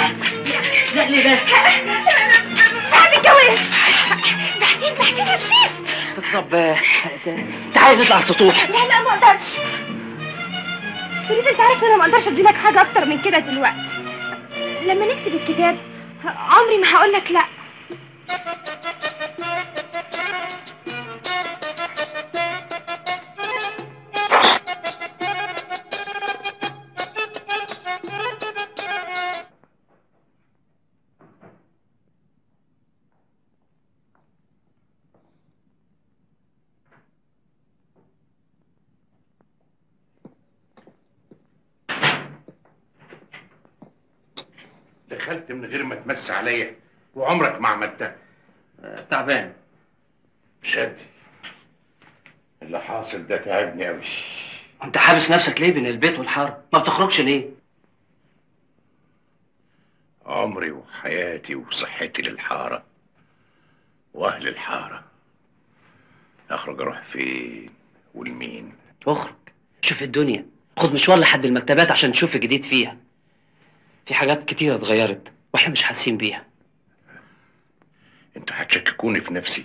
بعد الجواز بعدين بعدين يا شريف طب تعالي نطلع على السطوح لا لا ما اقدرش شريف انت عارف انا ما اقدرش ادي لك حاجه اكتر من كده دلوقتي لما نكتب الكتاب عمري ما هقول لك لا دخلت من غير ما تمس عليا وعمرك ما عملتها تعبان شدي اللي حاصل ده تعبني قوي انت حابس نفسك ليه بين البيت والحر ما بتخرجش ليه عمري وحياتي وصحتي للحارة وأهل الحارة أخرج أروح فين ولمين اخرج شوف الدنيا خد مشوار لحد المكتبات عشان تشوف الجديد فيها في حاجات كتيرة اتغيرت واحنا مش حاسين بيها انتوا هتشككوني في نفسي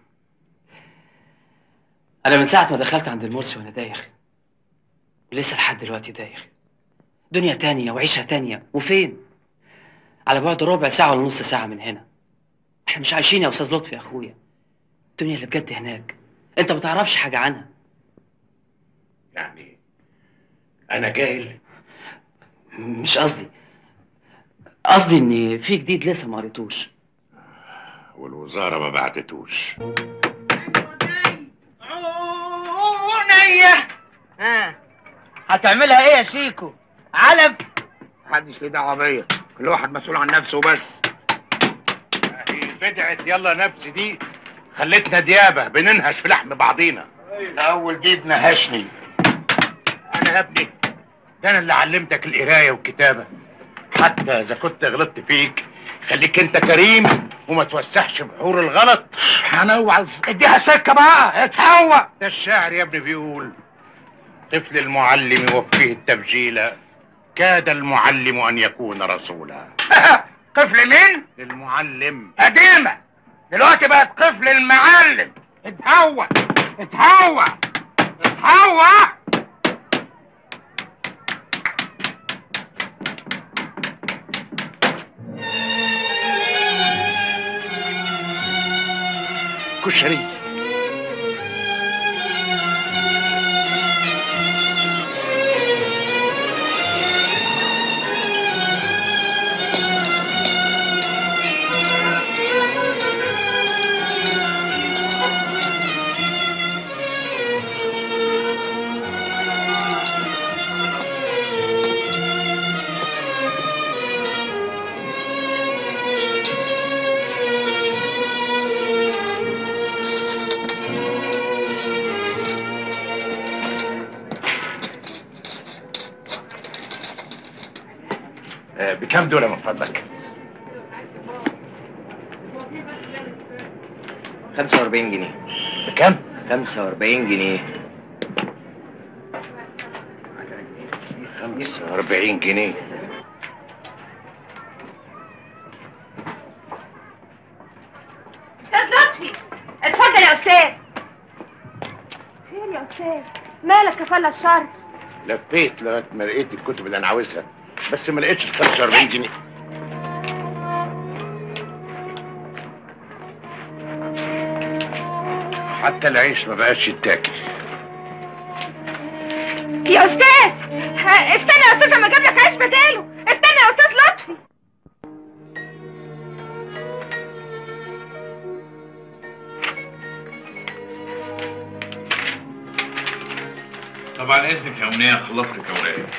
انا من ساعة ما دخلت عند المرسي وانا دايخ ولسه لحد دلوقتي دايخ دنيا تانية وعيشة تانية وفين على بعد ربع ساعة ولا نص ساعة من هنا احنا مش عايشين يا استاذ لطفي يا اخويا الدنيا اللي بجد هناك انت ما تعرفش حاجة عنها يعني أنا جاهل مش قصدي قصدي ان في جديد لسه ما قريتوش والوزارة ما بعتتوش ونية ها هتعملها ايه يا شيكو علب محدش ليه دعوه بيا كل واحد مسؤول عن نفسه بس بدعة يلا نفسي دي خلتنا ديابة بننهش في لحم بعضينا الاول دي بنهشني أنا يا ابني ده أنا اللي علمتك القراية والكتابة حتى إذا كنت غلطت فيك خليك أنت كريم وما توسعش بحور الغلط هنوع اديها سكه بقى اتهوى ده الشاعر يا ابني بيقول طفل المعلم يوفيه التبجيل كاد المعلم أن يكون رسولا قفل مين؟ المعلم قديمة دلوقتي بقت قفل المعلم اتهوى اتهوى اتهوى كشري آه، بكم دول من فضلك؟ 45 جنيه بكم؟ 45 جنيه 45 جنيه استاذ لطفي اتفضل يا استاذ خير يا استاذ مالك كفالة الشر لفيت لغايه ما لقيت الكتب اللي انا عاوزها بس ما لقيتش ال 45 جنيه حتى العيش ما بقاش يتاكل يا استاذ ها، استنى يا استاذ اما اجيب لك عيش بداله استنى يا استاذ لطفي طبعا اذنك يا امنيه خلص لك اوراقك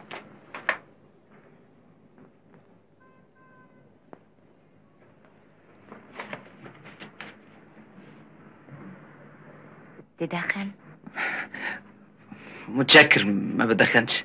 تدخن متشكر ما بدخنش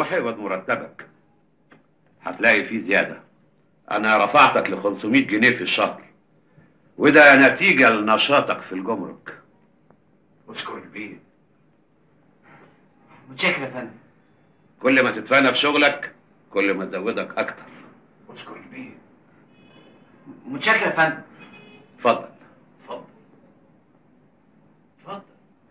روح اقبض مرتبك هتلاقي فيه زيادة أنا رفعتك ل 500 جنيه في الشهر وده نتيجة لنشاطك في الجمرك اشكر البيه متشكر يا فندم كل ما تتفانى في شغلك كل ما ازودك أكتر اشكر البيه متشكر يا فندم اتفضل اتفضل اتفضل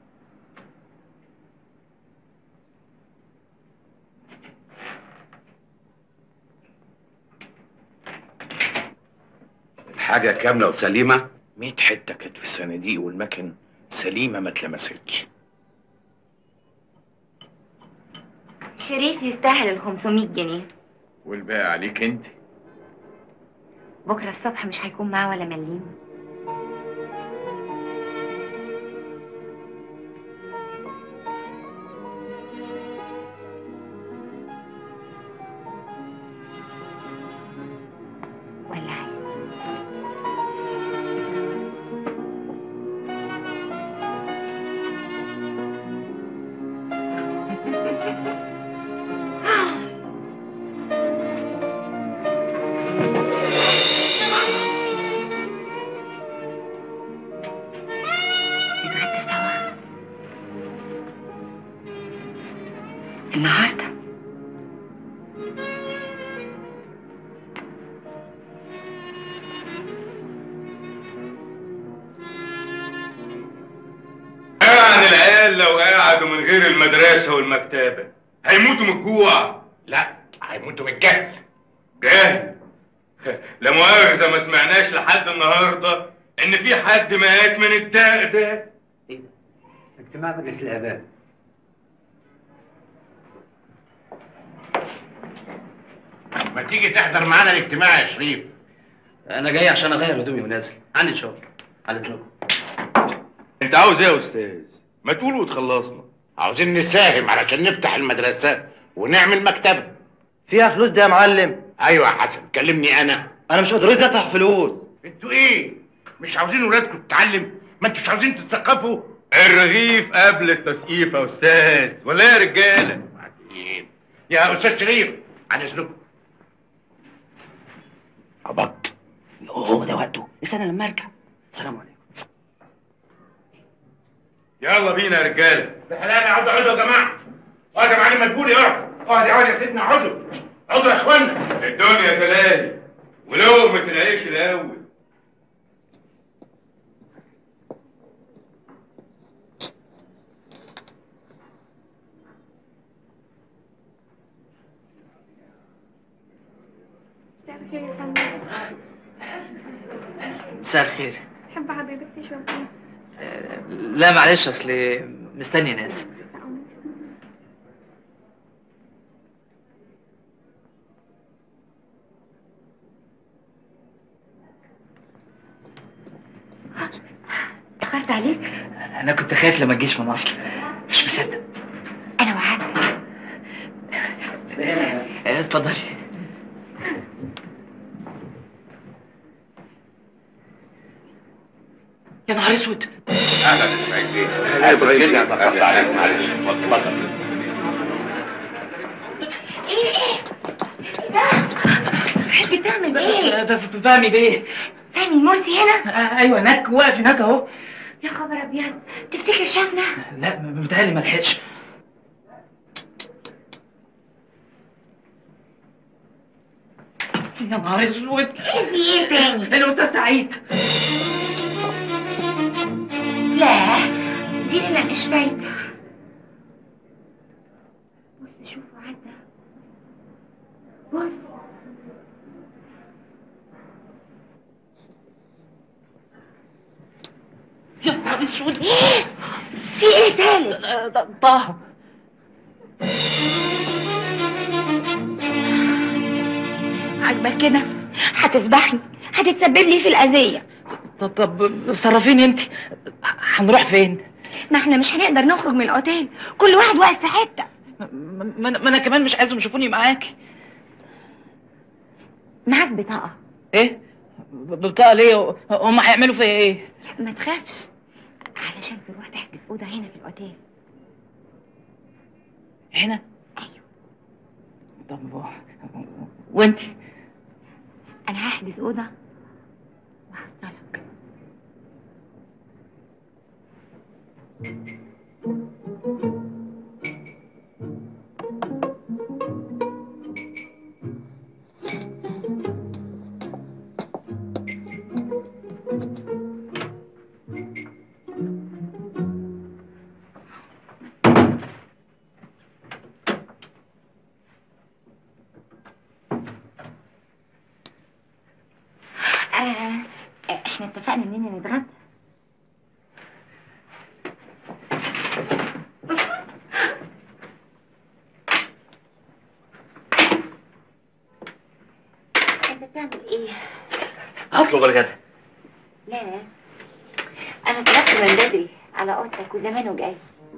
الحاجة كاملة وسليمة 100 حته كانت في الصناديق والمكن سليمه ما اتلمستش شريف يستاهل ال 500 جنيه والباقي عليك انت بكره الصبح مش هيكون معاه ولا مليم ولا نتغدى سوا النهارده يعني العيال لو قعدوا من غير المدرسة والمكتبة هيموتوا من الجوع لا هيموتوا من الجهل جهل لا مؤاخذة ما سمعناش لحد النهاردة إن في حد مات من الداء ده اجتماع مجلس الآباء ما تيجي تحضر معانا الاجتماع يا شريف انا جاي عشان اغير هدومي ونازل عندي شغل على اذنكم أنت عاوز إيه يا أستاذ؟ ما تقول وتخلصنا عاوزين نساهم علشان نفتح المدرسة ونعمل مكتبة فيها فلوس ده يا معلم ايوه يا حسن كلمني انا انا مش قدرتي ادفع فلوس انتوا ايه مش عاوزين ولادكم تتعلم ما انتوش عاوزين تتثقفوا الرغيف قبل التسقيف يا أستاذ ولا يا رجالة؟ يا استاذ شريف عن اذنكم عبط هو ده وقته استنى لما ارجع السلام عليكم يلا بينا يا رجالة بحلال اقعدوا اقعدوا يا جماعه اقعد يا معلم مدبولي اقعد اقعد اقعد يا سيدنا اقعدوا اقعدوا يا اخوانا الدنيا تلاهي ولقمة العيش الأول مساء الخير يا فندم مساء الخير تحب حضرتك تشرب ايه؟ لا معلش اصل مستني ناس اتأخرت عليك انا كنت خايف لما تجيش من مصر مش مصدق انا وعدت آه، اتفضلي يا نهار اسود اهلا اسماعيل بيه اسف جدا اتاخرت عليك معلش اتفضل ايه ايه ده بتعمل ايه فهمي بيه فهمي المرسي هنا آه، ايوه هناك واقف هناك اهو يا خبر ابيض تفتكر شافنا لا متهيألي ما لحقش يا نهار اسود في ايه تاني الاستاذ سعيد لا دي لنا مش فايدة بص شوفوا عدى بص يا نهار اسود ايه في ايه تالت طه عاجبك كده هتفضحني هتتسبب لي في الأذية طب طب صرفيني انت هنروح فين؟ ما احنا مش هنقدر نخرج من الأوتيل كل واحد واقف في حتة ما ما أنا- ما انا كمان مش عايزهم يشوفوني معاكي معاك بطاقة ايه؟ ب- بطاقة ليه؟ هم هيعملوا فيا ايه؟ ما تخافش علشان تروح تحجز أوضة هنا في الأوتيل هنا؟ طب وانت انا هحجز اوضه وهحصلك آه احنا اتفقنا اننا نتغدى انت بتعمل ايه؟ هطلب الغدا لا انا طلبت من بدري على اوضتك وزمانه جاي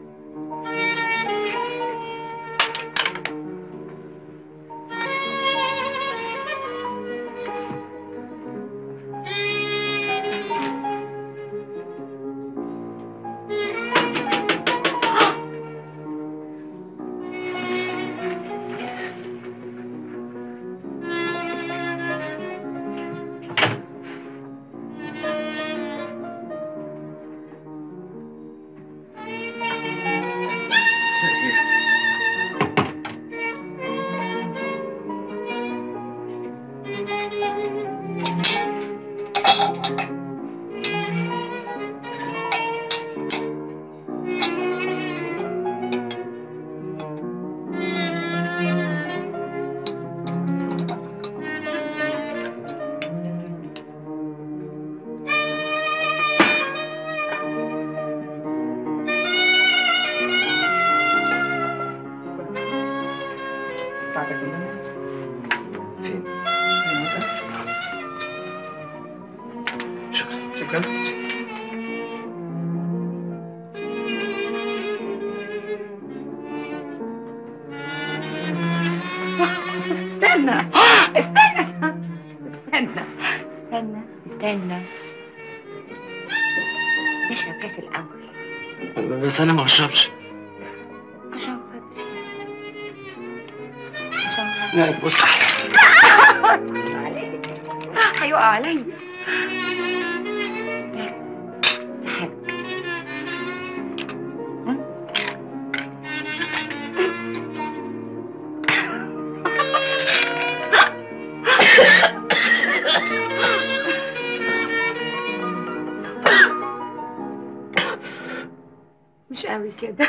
شكرا استنى استنى استنى استنى استنى نشرب كاس الاول بس انا ما بشربش عشان خاطري عشان خاطري لا بص عليك هيقع عليا مش قوي كده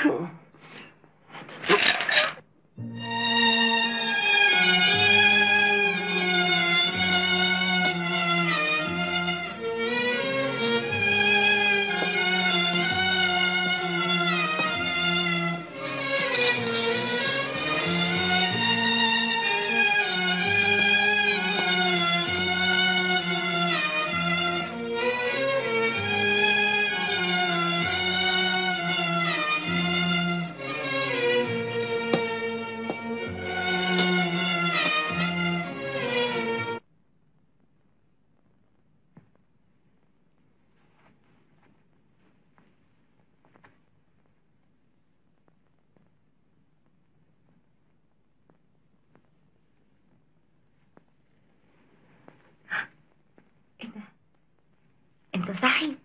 ايه ده انت صحي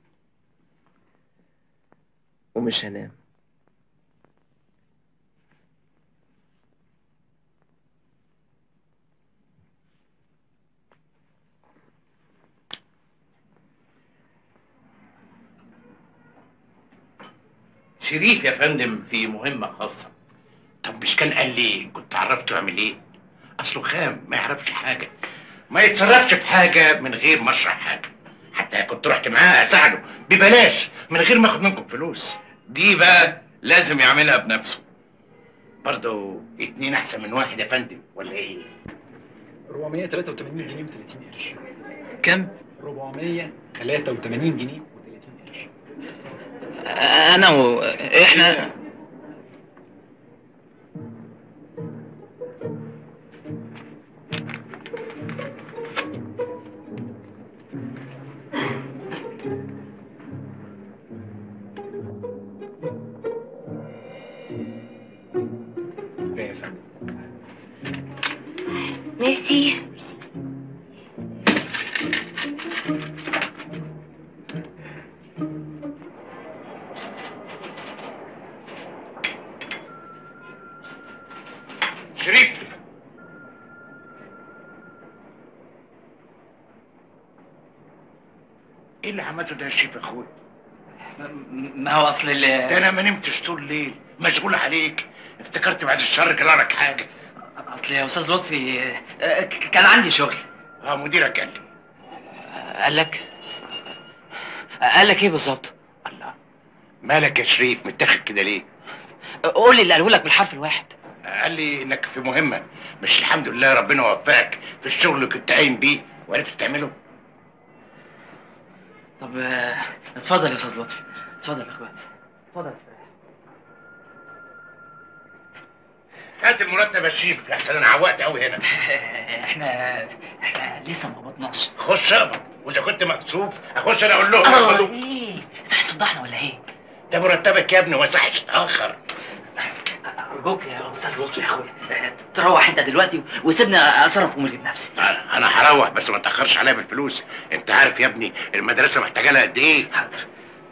ومش هنام شريف يا فندم في مهمة خاصة طب مش كان قال لي كنت عرفته يعمل ايه اصله خام ما يعرفش حاجة ما يتصرفش في حاجة من غير ما اشرح حاجة حتى كنت رحت معاه اساعده ببلاش من غير ما اخد منكم فلوس دي بقى لازم يعملها بنفسه برضه اتنين احسن من واحد يا فندم ولا ايه 483 جنيه و30 قرش كم؟ 483 جنيه انا و... احنا يا فندم ميرسي شريف ايه اللي عملته ده يا شريف يا اخويا ما هو اصل ال ده انا ما نمتش طول الليل مشغول عليك افتكرت بعد الشر جرالك حاجه اصل يا استاذ لطفي آه، ك- كان عندي شغل اه مديرك قال لي قال لك قال لك ايه بالظبط مالك يا شريف متاخد كده ليه قول لي اللي قاله لك بالحرف الواحد قال لي انك في مهمه مش الحمد لله ربنا وفقك في الشغل اللي كنت قايم بيه وعرفت تعمله طب آه، اتفضل يا استاذ لطفي اتفضل يا اخوات اتفضل هات المرتب يا شريف لحسن انا عوقت قوي هنا احنا احنا لسه ما قبضناش خش اقبض واذا كنت مكسوف اخش انا اقول لهم اه يقبضوا. ايه انت هتصدحنا ولا ايه ده مرتبك يا ابني ما يصحش تاخر ارجوك يا استاذ لطفي يا اخويا آه، تروح انت دلوقتي وسيبني اصرف اموري بنفسي انا أنا هروح بس ما تاخرش عليا بالفلوس انت عارف يا ابني المدرسه محتاجه لها قد ايه حاضر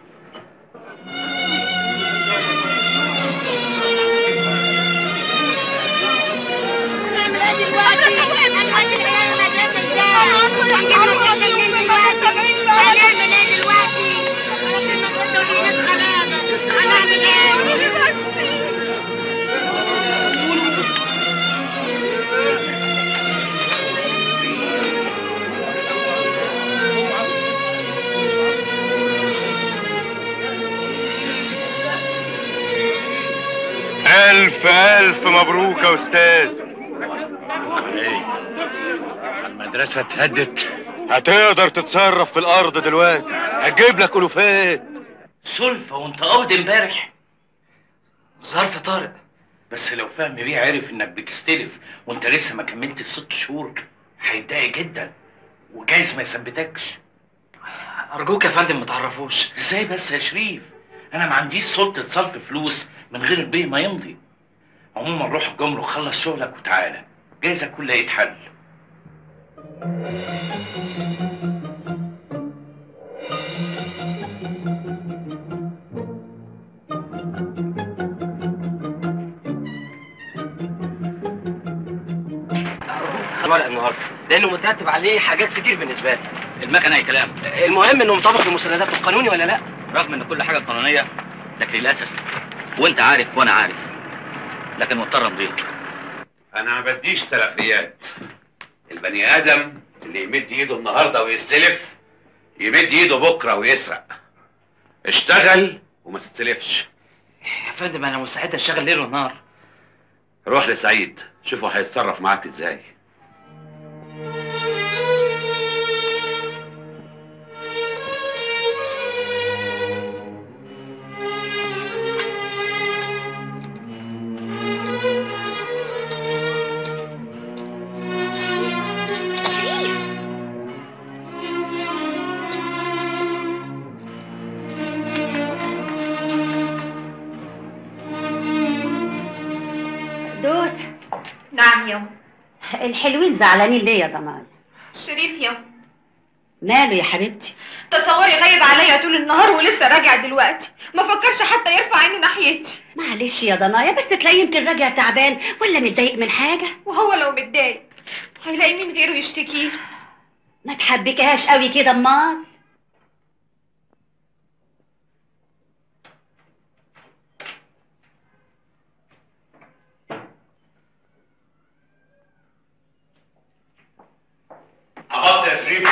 ألف ألف مبروك يا أستاذ المدرسه اتهدت هتقدر تتصرف في الأرض دلوقتي هتجيب لك ألوفات سلفة وانت قابض امبارح ظرف طارئ بس لو فهمي بيه عرف انك بتستلف وانت لسه ما كملت الست شهور هيتضايق جدا وجايز ما يثبتكش ارجوك يا فندم ما تعرفوش ازاي بس يا شريف انا ما عنديش سلطه صرف فلوس من غير البيه ما يمضي عموما روح الجمرك خلص شغلك وتعالى جايز اكون لقيت حل الورق النهارده لانه مترتب عليه حاجات كتير بالنسبه لي المكنه اي كلام المهم انه مطابق لمستندات القانوني ولا لا رغم ان كل حاجه قانونيه لكن للاسف وانت عارف وانا عارف لكن مضطر امضيها انا ما بديش سلفيات البني ادم اللي يمد ايده النهارده ويستلف يمد ايده بكره ويسرق اشتغل وما تستلفش يا فندم انا مستعد اشتغل ليل ونهار روح لسعيد شوفوا هيتصرف معاك ازاي دوس نعم يوم الحلوين زعلانين ليه يا ضنايا شريف يوم ماله يا حبيبتي تصوري غايب عليا طول النهار ولسه راجع دلوقتي ما فكرش حتى يرفع عينه ناحيتي معلش يا ضنايا بس تلاقيه يمكن راجع تعبان ولا متضايق من حاجه وهو لو متضايق هيلاقي مين غيره يشتكيه ما تحبكهاش قوي كده امال قبضت يا شريف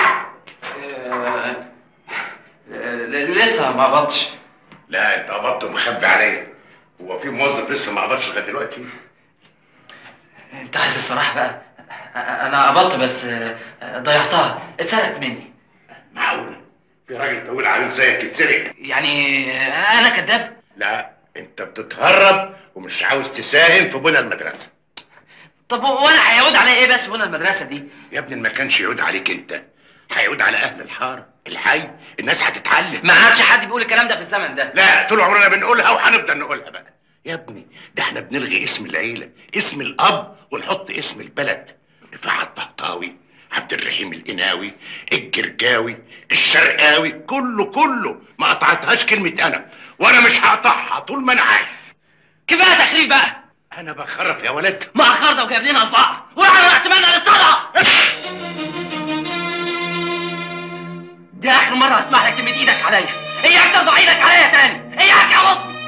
لسه ما قبضتش لا انت قبضت ومخبي عليا هو في موظف لسه ما قبضش لغايه دلوقتي انت عايز الصراحه بقى انا قبضت بس آه، ضيعتها اتسرقت مني معقول في راجل طويل عريض زيك يتسرق يعني آه، انا كذاب لا انت بتتهرب ومش عاوز تساهم في بنى المدرسه طب وانا هيعود عليا ايه بس بنا المدرسه دي يا ابني ما كانش يعود عليك انت هيعود على اهل الحاره الحي الناس هتتعلم ما عادش حد بيقول الكلام ده في الزمن ده لا طول عمرنا بنقولها وهنفضل نقولها بقى يا ابني ده احنا بنلغي اسم العيله اسم الاب ونحط اسم البلد رفاعة الطهطاوي عبد الرحيم القناوي الجرجاوي الشرقاوي كله كله ما قطعتهاش كلمة أنا وأنا مش هقطعها طول ما أنا عايش كفايه تخريب بقى أنا بخرف يا ولد ما اخرنا وجايب لنا الفقر واحنا احتمالنا للصلاه دي اخر مره اسمح لك تمد ايدك عليا اياك ترفع ايدك عليا تاني اياك يا لطفي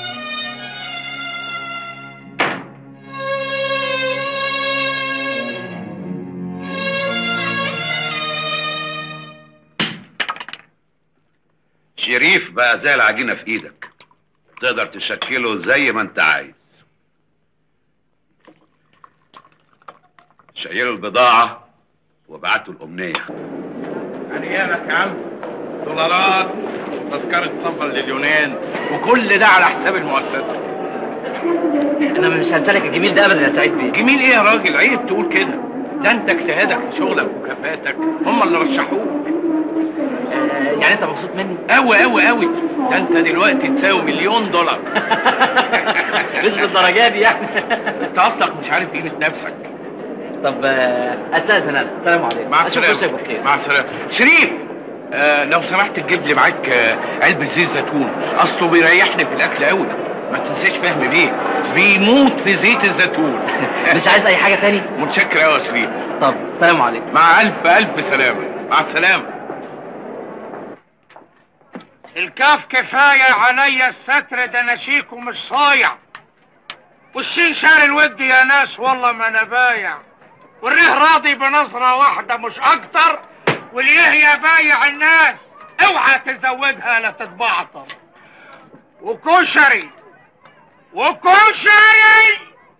شريف بقى زي العجينة في ايدك تقدر تشكله زي ما انت عايز شيله البضاعة وابعته الأمنية ايامك يا عم دولارات تذكرة سفر لليونان وكل ده على حساب المؤسسة انا مش هنسالك الجميل ده ابدا يا سعيد بيه جميل ايه يا راجل عيب تقول كده ده انت اجتهادك في شغلك وكفاءتك هم اللي رشحوك يعني انت مبسوط مني قوي قوي قوي ده انت دلوقتي تساوي مليون دولار مش للدرجه دي يعني انت اصلك مش عارف قيمة نفسك طب آه، استاذن انا السلام عليكم مع أشوف السلامة وشك بخير مع السلامة شريف آه لو سمحت تجيب لي معاك آه علبة زيت زيتون اصله بيريحني في الاكل قوي ما تنساش فهمي بيه بيموت في زيت الزيتون مش عايز اي حاجه تاني متشكر قوي يا شريف طب سلام عليكم مع الف الف سلامة مع السلامة الكاف كفاية عليا الستر ده انا شيك ومش صايع والشين شار الود يا ناس والله ما انا بايع والريه راضي بنظرة واحدة مش اكتر واليه يا بايع الناس اوعى تزودها لا تتبعطر وكشري وكشري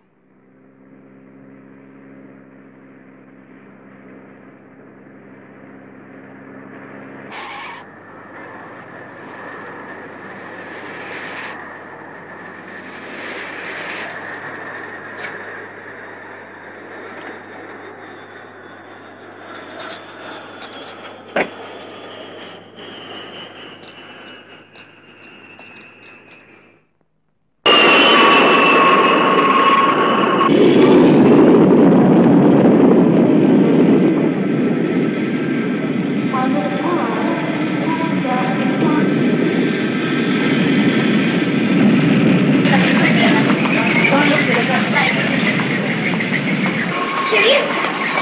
شريف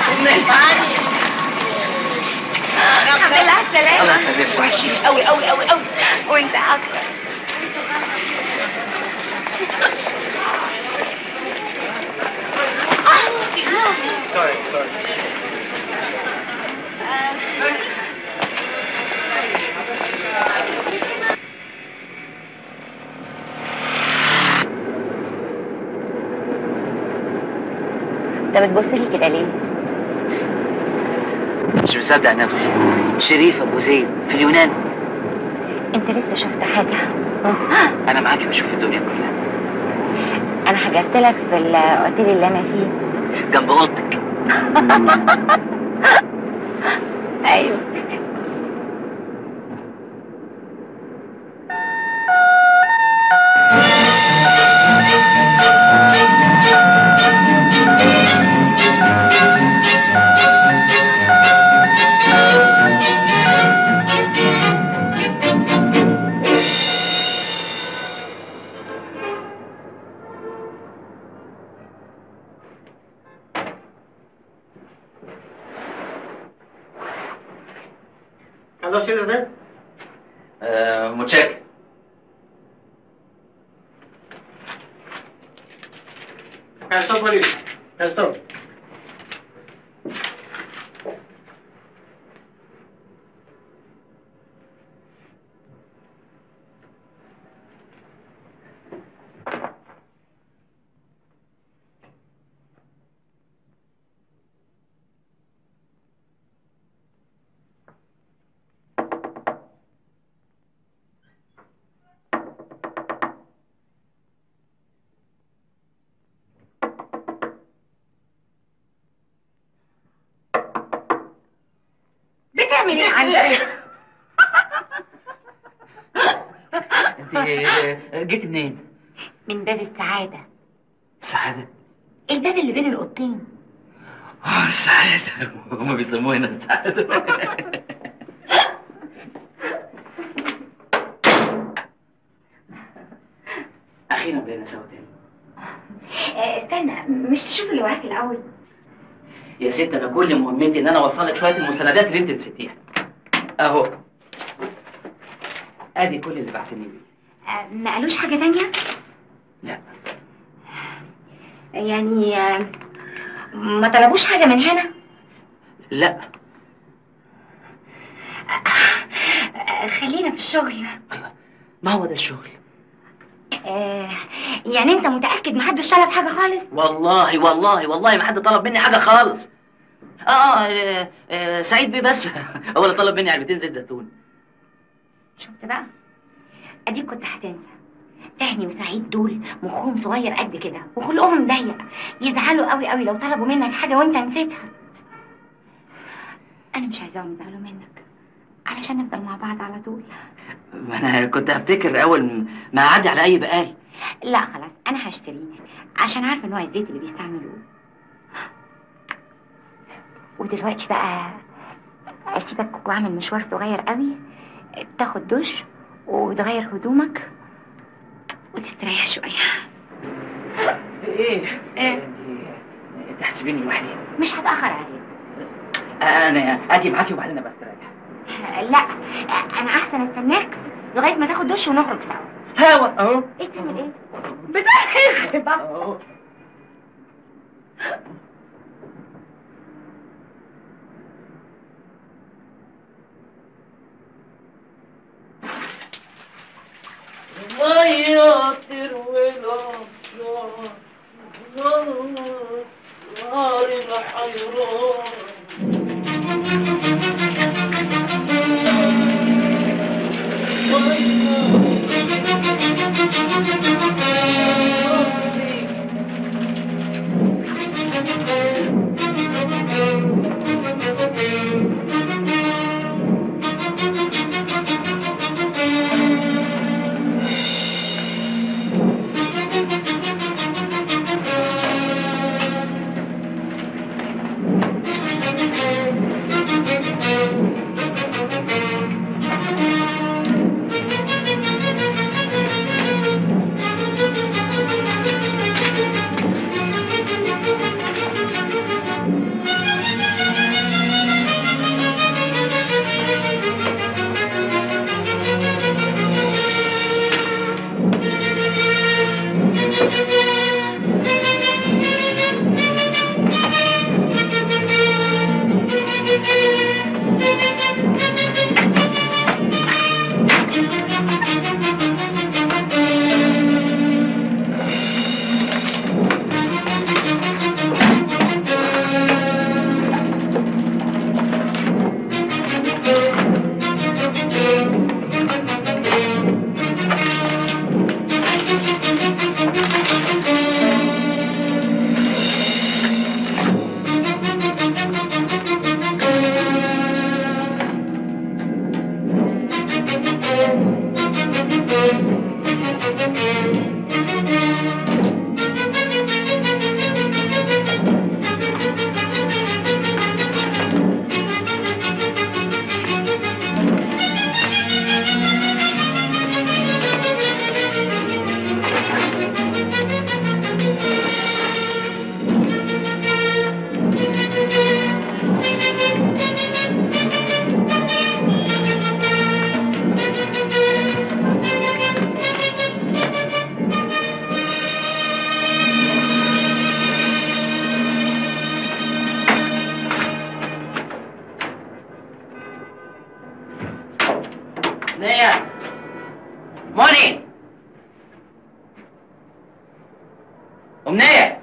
الحمد لله على السلامة وحشيني قوي قوي قوي قوي وانت اكتر انت بتبص لي كده ليه؟ مش مصدق نفسي شريف ابو زيد في اليونان انت لسه شفت حاجة انا معاكي بشوف الدنيا كلها انا حجزت لك في الاوتيل اللي انا فيه جنب اوضتك ايوه خلاص يا ده آه متشكر Questo poi, questo. بتعمل ايه عندك؟ انت جيت منين؟ من باب السعادة سعادة الباب اللي بين الأوضتين اه السعادة هما بيسموها هنا السعادة اخيرا بقينا سوا تاني آه، استنى مش تشوف اللي وراك الاول يا ست انا كل مهمتي ان انا اوصلك شويه المستندات اللي انت نسيتيها اهو ادي كل اللي بعتني بيه آه، ما قالوش حاجه تانية لا. يعني آه، ما طلبوش حاجه من هنا لا آه، خلينا في الشغل ما هو ده الشغل آه، يعني انت متاكد محدش طلب حاجه خالص والله والله والله ما حد طلب مني حاجه خالص اه اه, آه, آه سعيد بيه بس هو اللي طلب مني علبتين زيت زيتون شفت بقى اديك كنت هتنسى فهمي وسعيد دول مخهم صغير قد كده وخلقهم ضيق يزعلوا قوي قوي لو طلبوا منك حاجه وانت نسيتها انا مش عايزاهم يزعلوا منك علشان نفضل مع بعض على طول ما انا كنت افتكر اول ما اعدي على اي بقال لا خلاص انا هشتريه عشان عارفه نوع الزيت اللي بيستعملوه ودلوقتي بقى اسيبك واعمل مشوار صغير قوي تاخد دش وتغير هدومك وتستريح شويه ايه ايه تحسبيني لوحدي مش هتاخر عليك انا اجي معاكي وبعدين ابقى استريح لا انا احسن استناك لغايه ما تاخد دش ونخرج سوا هوا اهو ايه بتعمل ايه بتاخد اهو مية تروي الأبصار نار الحيران نيا موني أمنية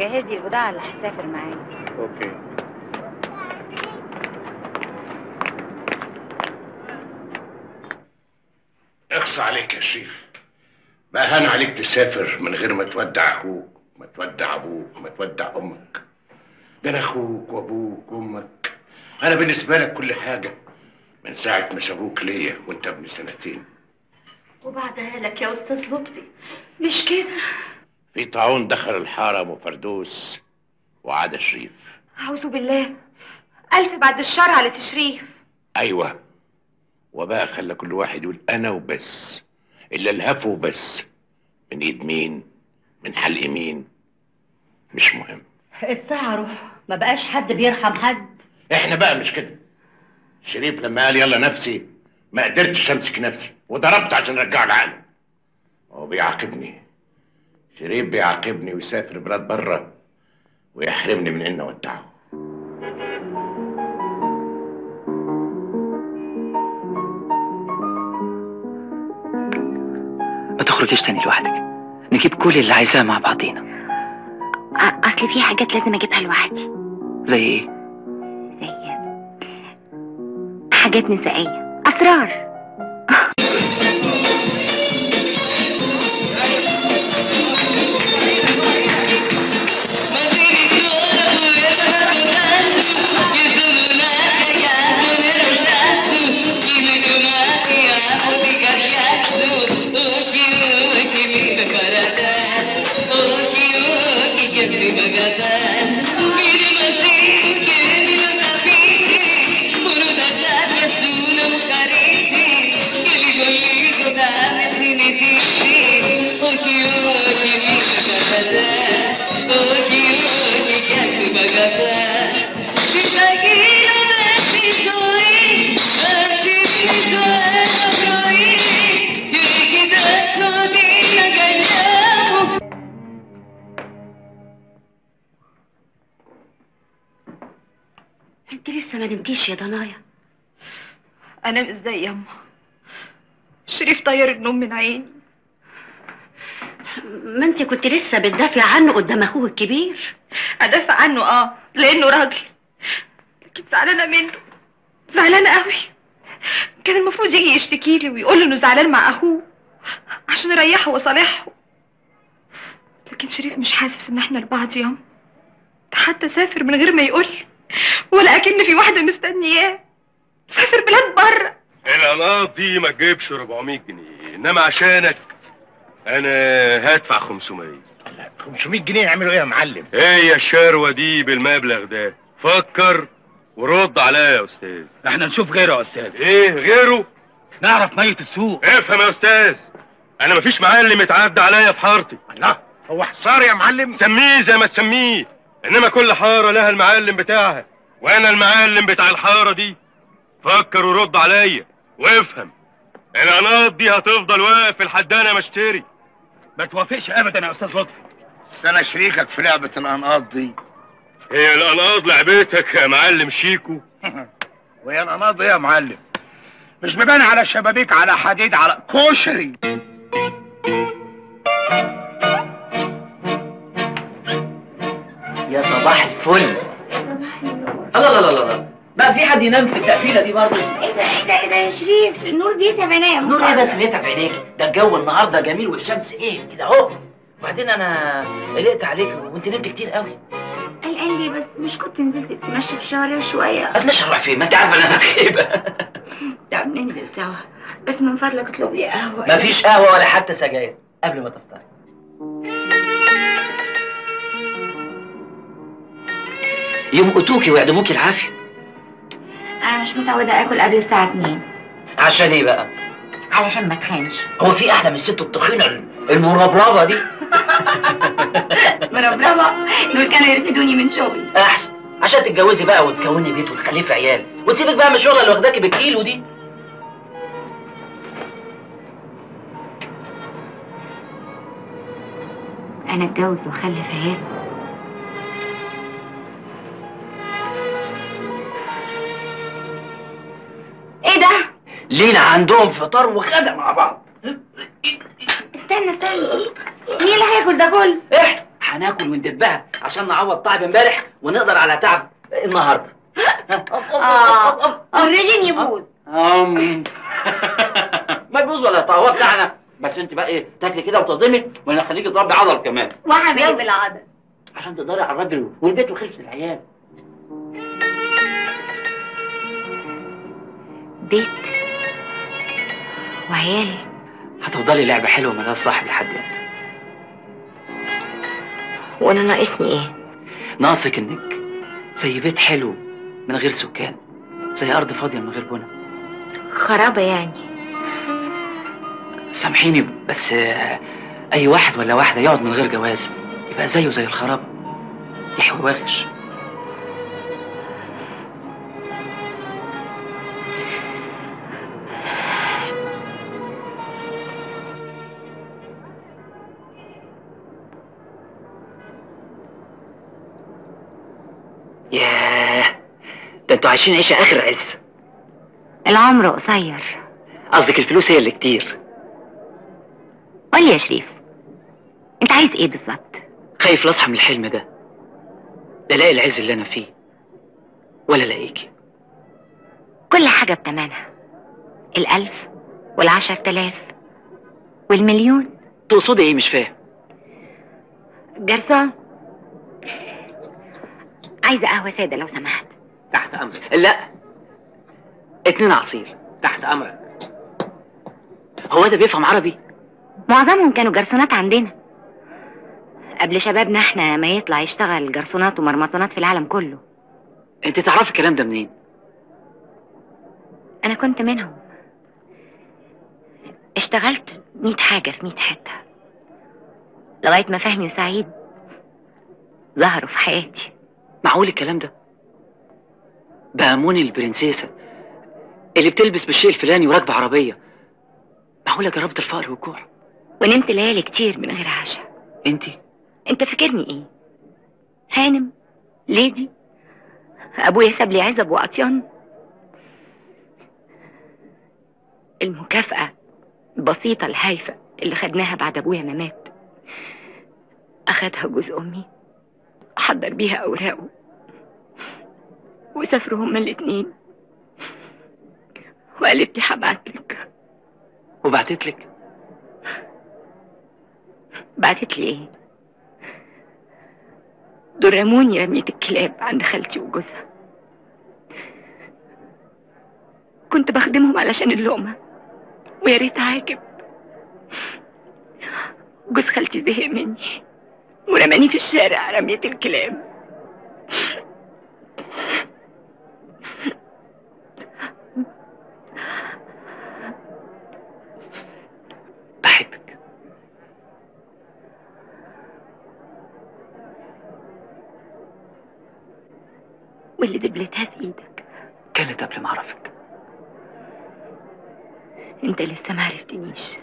وجهزي البضاعة اللي هتسافر معايا اوكي اخصى عليك يا شريف بقى هان عليك تسافر من غير ما تودع اخوك ما تودع ابوك ما تودع امك ده انا اخوك وابوك وامك انا بالنسبه لك كل حاجه من ساعه ما سابوك ليا وانت ابن سنتين وبعدها لك يا استاذ لطفي مش كده في طاعون دخل الحاره ابو فردوس وعاد شريف اعوذ بالله الف بعد الشر على تشريف ايوه وبقى خلى كل واحد يقول انا وبس الا الهف وبس من ايد مين من حلق مين مش مهم اتسعروا ما بقاش حد بيرحم حد احنا بقى مش كده شريف لما قال يلا نفسي ما قدرتش امسك نفسي وضربت عشان ارجعه العالم هو بيعاقبني شريف بيعاقبني ويسافر بلاد بره ويحرمني من ان اودعه ما تخرجيش تاني لوحدك نجيب كل اللي عايزاه مع بعضينا أ- اصل في حاجات لازم اجيبها لوحدي زي ايه حاجات نسائية اسرار انت لسه ما نمتيش يا ضنايا انام ازاي ياما شريف طير النوم من عيني ما انت كنت لسه بتدافع عنه قدام اخوه الكبير ادافع عنه اه لانه راجل لكن زعلانه منه زعلانه قوي كان المفروض يجي يشتكي لي ويقول لي انه زعلان مع اخوه عشان اريحه واصالحه لكن شريف مش حاسس ان احنا لبعض ياما ده حتى سافر من غير ما يقول لي ولا اكن في واحده مستنياه سافر بلاد بره الانقاض دي ما تجيبش 400 جنيه انما عشانك انا هدفع 500 500 جنيه يعملوا ايه يا معلم هي الشروه دي بالمبلغ ده فكر ورد عليا يا استاذ احنا نشوف غيره يا استاذ ايه غيره نعرف ميت السوق افهم يا استاذ انا مفيش معلم يتعدى عليا في حارتي لا هو حصار يا معلم سميه زي ما تسميه انما كل حاره لها المعلم بتاعها وانا المعلم بتاع الحاره دي فكر ورد عليا وافهم الاناط دي هتفضل واقف لحد انا ما اشتري ما توافقش ابدا يا استاذ لطفي بس انا شريكك في لعبه الانقاض دي هي الانقاض لعبتك يا معلم شيكو وهي الانقاض ايه يا معلم مش مبان على شبابيك على حديد على كشري يا صباح الفل الله الله الله الله بقى في حد ينام في التقفيله دي برضه ايه ده ايه ده ايه ده يا شريف النور بيتعب بنام نور ايه بس اللي يتعب عينيك ده الجو النهارده جميل والشمس ايه كده اهو وبعدين انا قلقت عليك وانت نمت كتير قوي قلقان لي بس مش كنت نزلت تتمشى في الشوارع شوية هتمشي اروح فين ما انت عارفه ان انا خيبه طب ننزل سوا بس من فضلك اطلب لي قهوة مفيش قهوه ولا حتى سجاير قبل ما تفطر يمقتوكي ويعدموكي العافيه انا مش متعودة اكل قبل الساعة 2 عشان ايه بقى علشان ما اتخانش هو في احلى من الست التخينه المربربه دي مربربة دول كانوا يرفدوني من شغلي احسن عشان تتجوزي بقى وتكوني بيت وتخلفي عيال وتسيبك بقى من الشغله اللي واخداكي بالكيلو دي انا اتجوز واخلف عيال ايه ده لينا عندهم فطار وغدا مع بعض استنى استنى مين اللي هياكل ده كله احنا هناكل وندبها عشان نعوض تعب امبارح ونقدر على تعب النهارده اه والرجيم يبوظ أم. ما يبوظ ولا يطلع هو بتاعنا بس انت بقى ايه تاكلي كده وتهضمي وانا هخليكي تربي عضل كمان وعمل ايه بالعدد عشان تقدري على الراجل والبيت وخلص العيال بيت وعيال هتفضلي لعبه حلوه ملهاش صاحب لحد امتى وانا ناقصني ايه ناقصك انك زي بيت حلو من غير سكان زي ارض فاضيه من غير بنا خرابه يعني سامحيني بس آه، اي واحد ولا واحده يقعد من غير جواز يبقى زيه زي الخراب يحوي واغش ياه ده انتوا عايشين عيشه اخر عز العمر قصير قصدك الفلوس هي اللي كتير قول لي يا شريف انت عايز ايه بالظبط خايف لا اصحى من الحلم ده لا الاقي العز اللي انا فيه ولا الاقيكي كل حاجه بتمنها الالف والعشر تلاف والمليون تقصدي ايه مش فاهم جرسون عايزه قهوه ساده لو سمحت تحت امرك لا اتنين عصير تحت امرك هو ده بيفهم عربي معظمهم كانوا جرسونات عندنا قبل شبابنا احنا ما يطلع يشتغل جرسونات ومرمطونات في العالم كله انت تعرفي الكلام ده منين انا كنت منهم اشتغلت ميت حاجة في ميت حتة لغاية ما فهمي وسعيد ظهروا في حياتي معقول الكلام ده بأموني البرنسيسة اللي بتلبس بالشيء الفلاني وراكبة عربية معقولة جربت الفقر والجوع ونمت ليالي كتير من غير عشاء انتي انت فاكرني ايه هانم ليدي ابويا ساب لي عزب وعطيان المكافأة البسيطة الهايفة اللي خدناها بعد ابويا ما مات اخدها جوز امي حضر بيها اوراقه وسافروا هما الاتنين وقالت لي هبعتلك وبعتت لك بعتت لي ايه دول رموني رمية الكلاب عند خالتي وجوزها كنت بخدمهم علشان اللقمة ويا ريت عاجب جوز خالتي زهق مني ورماني في الشارع رمية الكلاب بحبك واللي دبلتها في ايدك كانت قبل ما اعرفك انت لسه ما عرفتنيش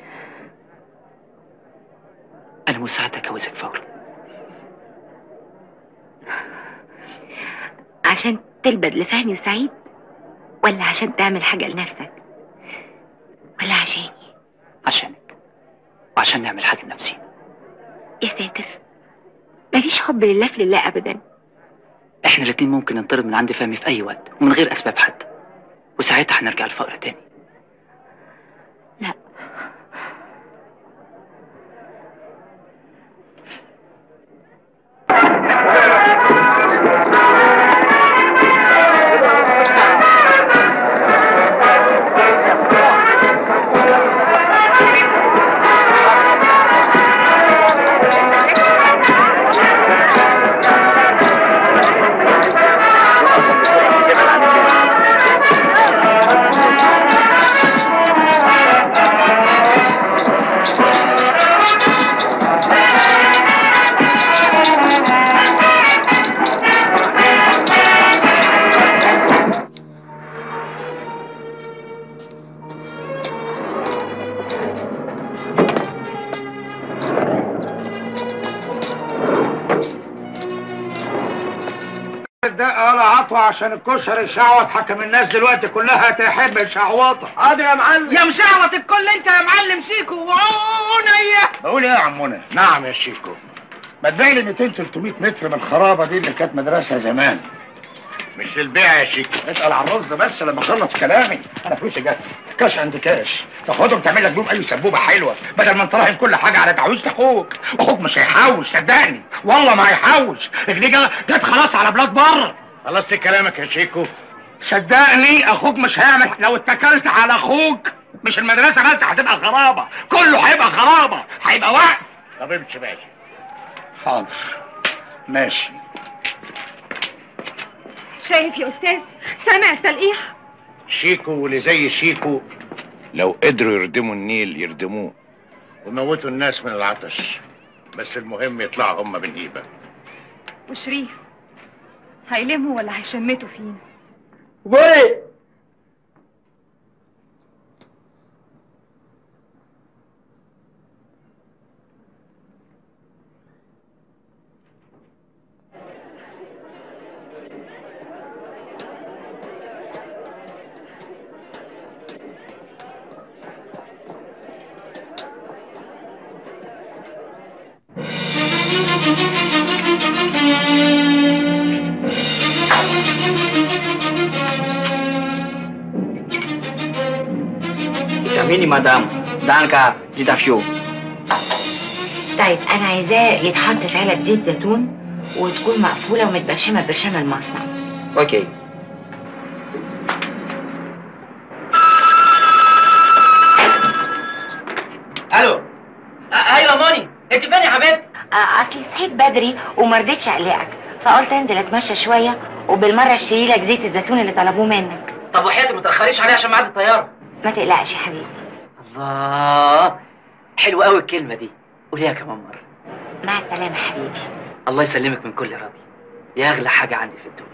انا مساعد اتجوزك فورا عشان تلبد لفهمي وسعيد ولا عشان تعمل حاجة لنفسك ولا عشاني عشانك وعشان نعمل حاجة لنفسينا يا ساتر مفيش حب لله في لله ابدا احنا الاتنين ممكن ننطرد من عند فهمي في اي وقت ومن غير اسباب حتى وساعتها هنرجع الفقر تاني لا الدقة ولا عطوة عشان الكشري يشعوط حكم الناس دلوقتي كلها تحب الشعوطة حاضر يا معلم يا مشعوط الكل انت يا معلم شيكو وعونية بقول ايه يا عمنا نعم يا شيكو ما تبيع لي 200 300 متر من الخرابه دي اللي كانت مدرسه زمان مش للبيع يا شيك اسال على الرز بس لما اخلص كلامي انا فلوسي جت كاش عند كاش تاخدهم تعمل لك بيهم اي سبوبه حلوه بدل ما انت راهن كل حاجه على تعويذه اخوك واخوك مش هيحوش صدقني والله ما هيحوش رجليه جت خلاص على بلاد بره خلصت كلامك يا شيكو صدقني اخوك مش هيعمل لو اتكلت على اخوك مش المدرسه بس هتبقى خرابه كله هيبقى خرابه هيبقى وقف طب امشي ماشي حاضر ماشي شايف يا استاذ سامع التلقيح شيكو واللي زي شيكو لو قدروا يردموا النيل يردموه ويموتوا الناس من العطش بس المهم يطلعوا هم بالهيبة وشريف هيلموا ولا هيشمتوا فينا بوري Vitamini madam, danka zitafio. طيب انا عايزاه يتحط في علب زيت زيتون وتكون مقفوله ومتبشمه برشام المصنع اوكي الو أ- ايوه موني انت فين يا حبيبتي آه، اصلي صحيت بدري وما رضيتش اقلقك فقلت انزل اتمشى شويه وبالمره اشتري لك زيت الزيتون اللي طلبوه منك طب وحياتي ما تاخريش عليها عشان ميعاد الطياره ما تقلقش يا حبيبي الله حلوه قوي الكلمه دي قوليها كمان مره مع السلامه حبيبي الله يسلمك من كل راضي يا اغلى حاجه عندي في الدنيا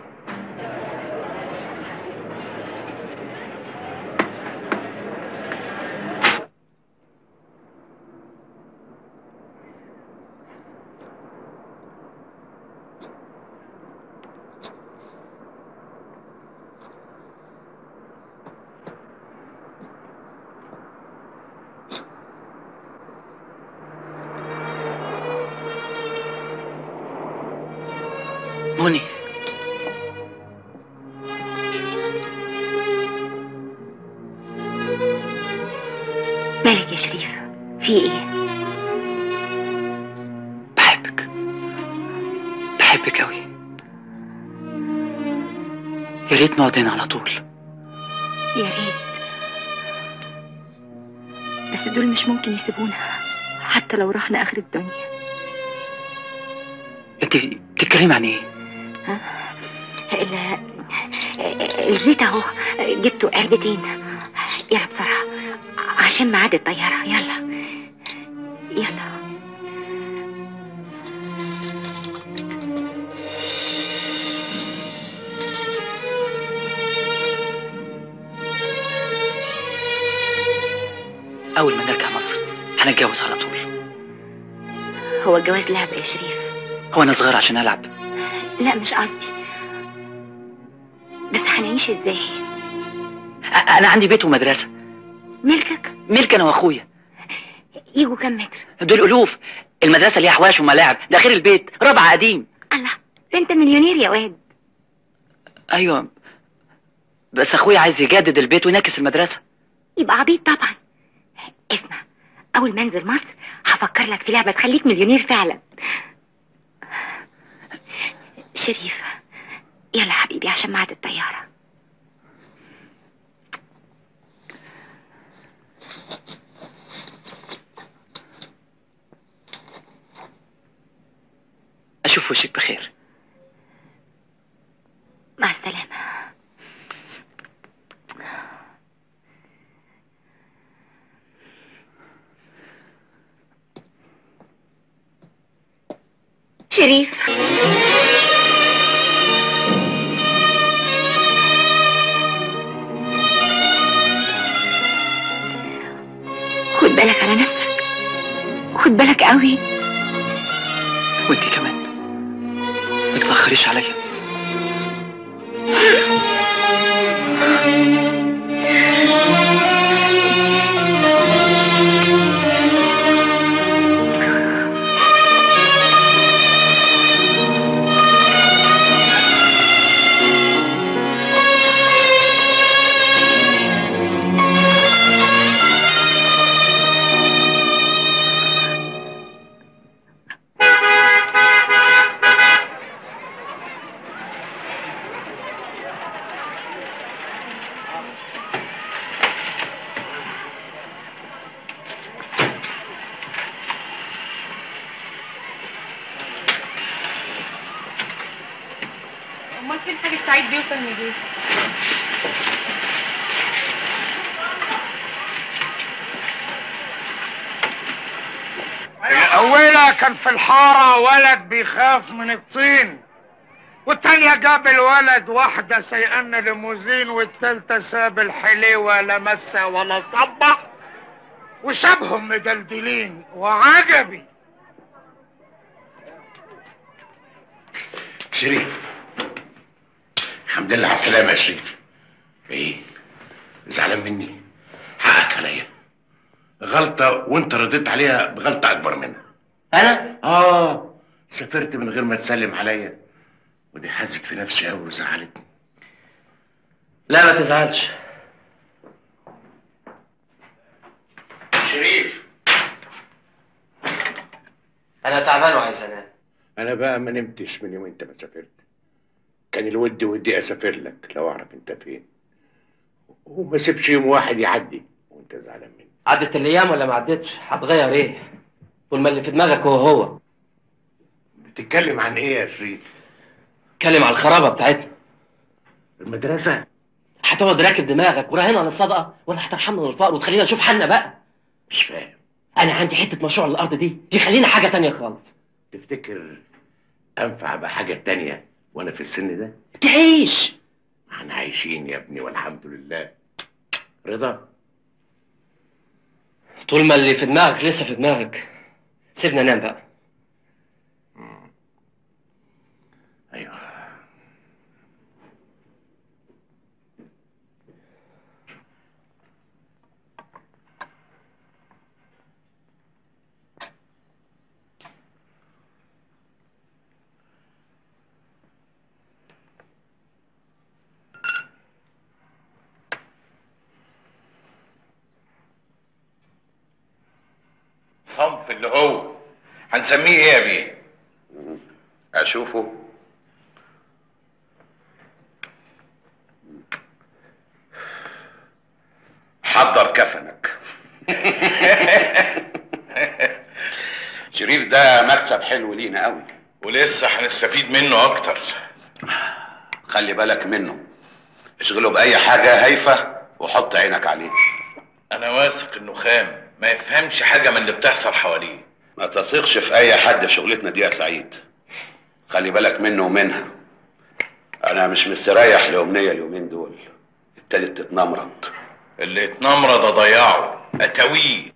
موني مالك يا شريف في ايه بحبك بحبك قوي يا ريت نقعد هنا على طول يا ريت بس دول مش ممكن يسيبونا حتى لو رحنا اخر الدنيا انت بتتكلمي عن ايه ال- الزيت اهو جبته علبتين يلا بسرعة عشان ميعاد الطيارة يلا يلا اول ما نرجع مصر هنتجوز على طول هو الجواز لعبة يا شريف هو انا صغير عشان العب لا مش قصدي بس هنعيش ازاي أ- انا عندي بيت ومدرسه ملكك ملك انا واخويا يجوا كام متر دول الوف المدرسه ليها حواش وملاعب ده غير البيت ربع قديم الله ده انت مليونير يا واد ايوه بس اخويا عايز يجدد البيت وينكس المدرسه يبقى عبيط طبعا اسمع اول ما انزل مصر هفكر لك في لعبة تخليك مليونير فعلا شريف يلا حبيبي عشان ميعاد الطيارة اشوف وشك بخير مع السلامة شريف خد بالك على نفسك خد بالك قوي وانت كمان ما تتاخريش عليا امال فين حاجه سعيد بيوصل من البيت الأولى كان في الحارة ولد بيخاف من الطين والتانية جاب الولد واحدة سيئن ليموزين والتالتة ساب الحليوة لا مسة ولا صبح وسابهم مدلدلين وعجبي شريف الحمد لله على السلامة يا شريف ايه زعلان مني حقك عليا غلطة وانت رديت عليها بغلطة أكبر منها انا اه سافرت من غير ما تسلم عليا ودي حازت في نفسي قوي وزعلتني لا ما تزعلش شريف انا تعبان وعايز انام انا بقى ما نمتش من يوم انت ما سافرت كان الود ودي اسافر لك لو اعرف انت فين وما سيبش يوم واحد يعدي وانت زعلان مني عدت الايام ولا ما عدتش هتغير ايه طول ما اللي في دماغك هو هو بتتكلم عن ايه يا شريف اتكلم على الخرابه بتاعتنا المدرسه هتقعد راكب دماغك وراهن على الصدقه ولا هترحمنا من الفقر وتخلينا نشوف حالنا بقى مش فاهم انا عندي حته مشروع الارض دي يخلينا حاجه تانية خالص تفتكر انفع بحاجه تانية وانا في السن ده تعيش احنا عايشين يا ابني والحمد لله رضا طول ما اللي في دماغك لسه في دماغك سيبنا نام بقى ايوه صنف اللي هو هنسميه ايه يا بيه اشوفه حضر كفنك شريف ده مكسب حلو لينا قوي ولسه هنستفيد منه اكتر خلي بالك منه اشغله باي حاجه هايفه وحط عينك عليه انا واثق انه خام ما يفهمش حاجه من اللي بتحصل حواليه ما تثقش في اي حد في شغلتنا دي يا سعيد خلي بالك منه ومنها انا مش مستريح لامنيه اليومين دول ابتدت تتنمرض اللي اتنمرض اضيعه اتويه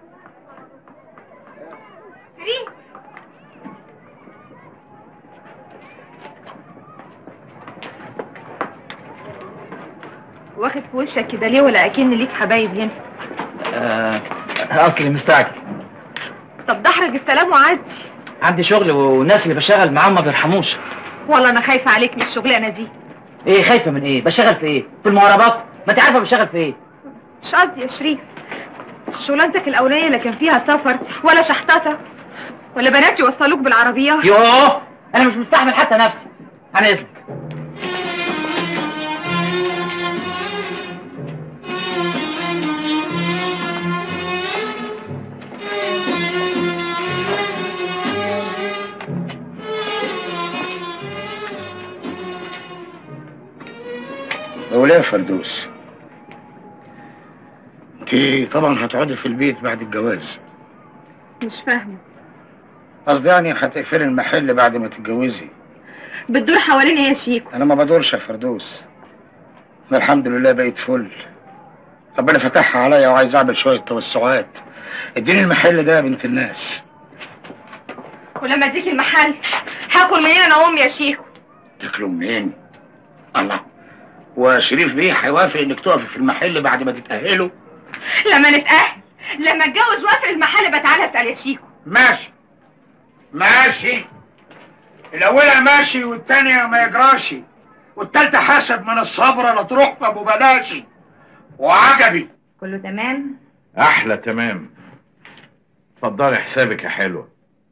واخد في وشك كده ليه ولا اكن ليك حبايب هنا آه اصلي مستعجل طب دحرج السلام وعدي عندي شغل والناس اللي بشتغل معاهم ما بيرحموش والله انا خايفه عليك من الشغلانه دي ايه خايفه من ايه بشتغل في ايه في المهربات ما انت عارفه بشتغل في ايه مش قصدي يا شريف شغلانتك الاولانيه لا كان فيها سفر ولا شحططه ولا بنات يوصلوك بالعربيات يوه انا مش مستحمل حتى نفسي انا اذنك وليه يا فردوس انت طبعا هتقعدي في البيت بعد الجواز مش فاهمه قصدي يعني هتقفلي المحل بعد ما تتجوزي بتدور حوالين ايه يا شيكو انا ما بدورش يا فردوس انا الحمد لله بقيت فل ربنا فتحها عليا وعايز اعمل شويه توسعات اديني المحل ده يا بنت الناس ولما اديك المحل هاكل منين انا وامي يا شيكو تاكلوا منين الله وشريف بيه هيوافق انك تقفي في المحل بعد ما تتاهلوا لما نتأهل لما اتجوز واقفل المحل بقى تعالى اسال يا شيكو ماشي ماشي الاولى ماشي والتانية ما يجراش والتالتة حسب من الصبر لا تروح في ابو بلاشي وعجبي كله تمام احلى تمام اتفضلي حسابك يا حلوه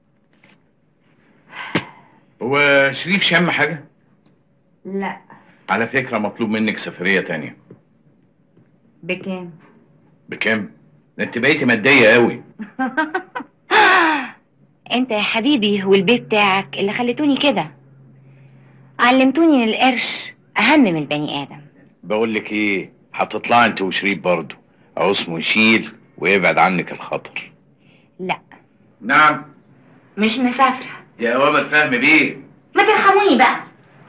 هو شريف شم حاجه لا على فكره مطلوب منك سفريه تانية بكام بكام ده انت بقيتي ماديه قوي انت يا حبيبي والبيت بتاعك اللي خليتوني كده علمتوني ان القرش اهم من البني ادم بقول لك ايه هتطلع انت وشريف برضه عصمه يشيل ويبعد عنك الخطر لا نعم مش مسافره يا اوامر فهمي بيه ما ترحموني بقى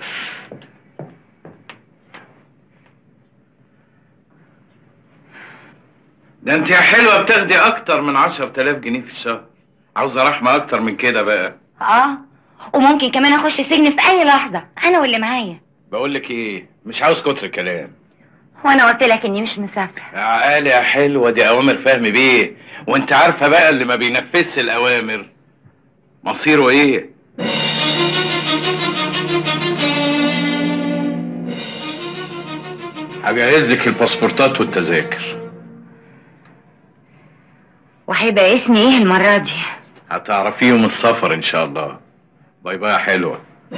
ده انت يا حلوه بتاخدي اكتر من 10000 جنيه في الشهر عاوزه رحمه اكتر من كده بقى اه وممكن كمان اخش سجن في اي لحظه انا واللي معايا بقول لك ايه مش عاوز كتر كلام وانا قلت لك اني مش مسافره يا عقالي يا حلوه دي اوامر فهمي بيه وانت عارفه بقى اللي ما بينفذش الاوامر مصيره ايه هجهز لك الباسبورتات والتذاكر وهيبقى اسمي ايه المره دي هتعرفيهم السفر ان شاء الله باي باي يا حلوه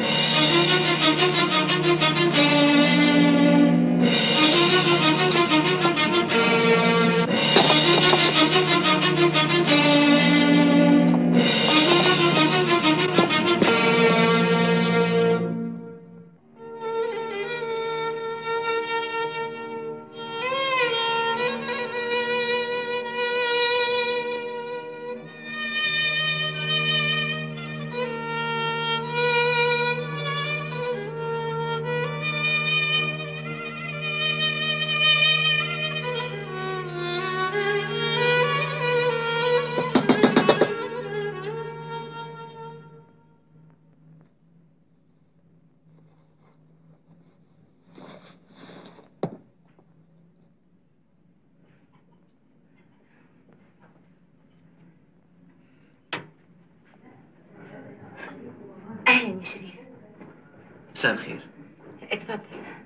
اهلا يا شريف مساء الخير اتفضل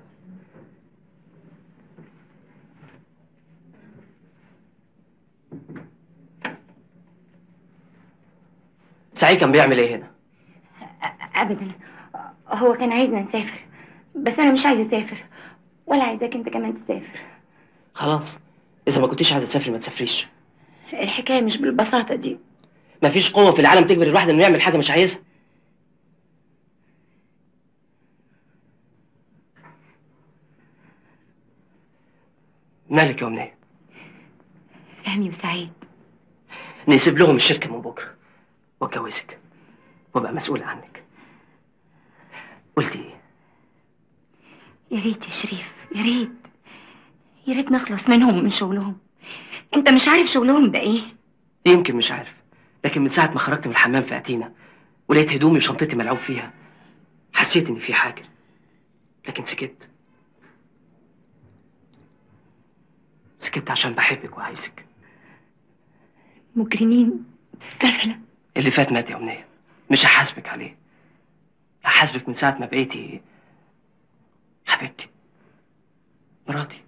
سعيد كان بيعمل ايه هنا ابدا هو كان عايزنا نسافر بس انا مش عايزه اسافر ولا عايزاك انت كمان تسافر خلاص اذا ما كنتيش عايزه تسافري ما تسافريش الحكايه مش بالبساطه دي مفيش قوه في العالم تجبر الواحد انه يعمل حاجه مش عايزها مالك يا امنيه فهمي وسعيد نسيب لهم الشركه من بكره واتجوزك وابقى مسؤول عنك قلتي ايه يا ريت يا شريف يا ريت يا ريت نخلص منهم ومن شغلهم انت مش عارف شغلهم ده ايه يمكن مش عارف لكن من ساعه ما خرجت من الحمام في اتينا ولقيت هدومي وشنطتي ملعوب فيها حسيت ان في حاجه لكن سكت سكت عشان بحبك وعايزك مجرمين سفلة اللي فات مات يا أمنية مش هحاسبك عليه هحاسبك من ساعة ما بقيتي حبيبتي مراتي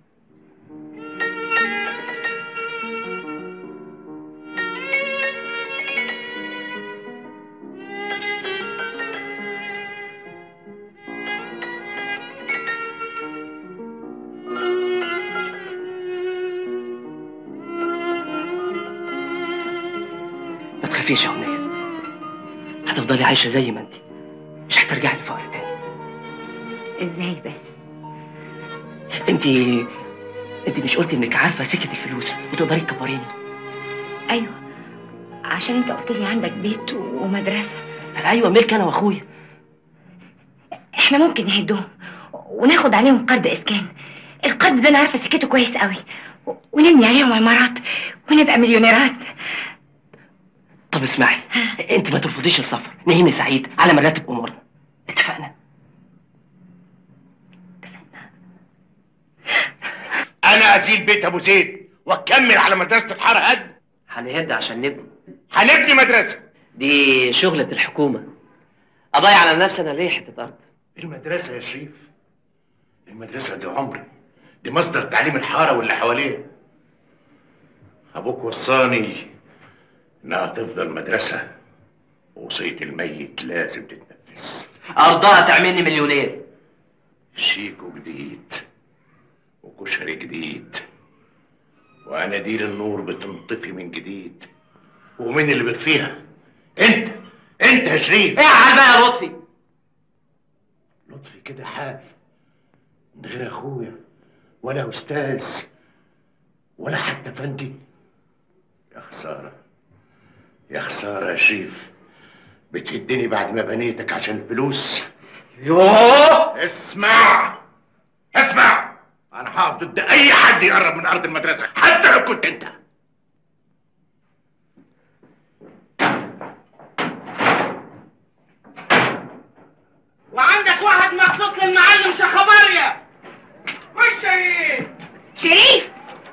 ما تخافيش يا أمنية هتفضلي عايشة زي ما انت مش هترجعي لفقر تاني ازاي بس انت انت مش قلتي انك عارفة سكة الفلوس وتقدري تكبريني ايوه عشان انت قلت لي عندك بيت ومدرسة ايوه ملك انا واخويا احنا ممكن نهدهم وناخد عليهم قرض اسكان القرض ده انا عارفه سكته كويس قوي و- ونبني عليهم عمارات ونبقى مليونيرات طب اسمعي انت ما ترفضيش السفر نهيني سعيد على مراتب امورنا اتفقنا انا ازيل بيت ابو زيد واكمل على مدرسه الحاره هد هنهد عشان نبني هنبني مدرسه دي شغلة الحكومة اضيع على نفسي انا ليه حتة ارض المدرسه يا شريف المدرسه دي عمري دي مصدر تعليم الحاره واللي حواليه ابوك وصاني انها تفضل مدرسه ووصيه الميت لازم تتنفذ ارضها تعملني مليونير شيكو جديد وكشري جديد واناديل النور بتنطفي من جديد ومين اللي بيطفيها انت انت يا شريف ايه على بقى يا لطفي لطفي كده حاف من غير اخويا ولا استاذ ولا حتى فندي يا خساره يا خساره يا شريف بتهدني بعد ما بنيتك عشان الفلوس يوه اسمع اسمع انا هقف ضد اي حد يقرب من ارض المدرسه حتى لو كنت انت وعندك واحد مخصوص للمعلم شخباريا مش شريف شريف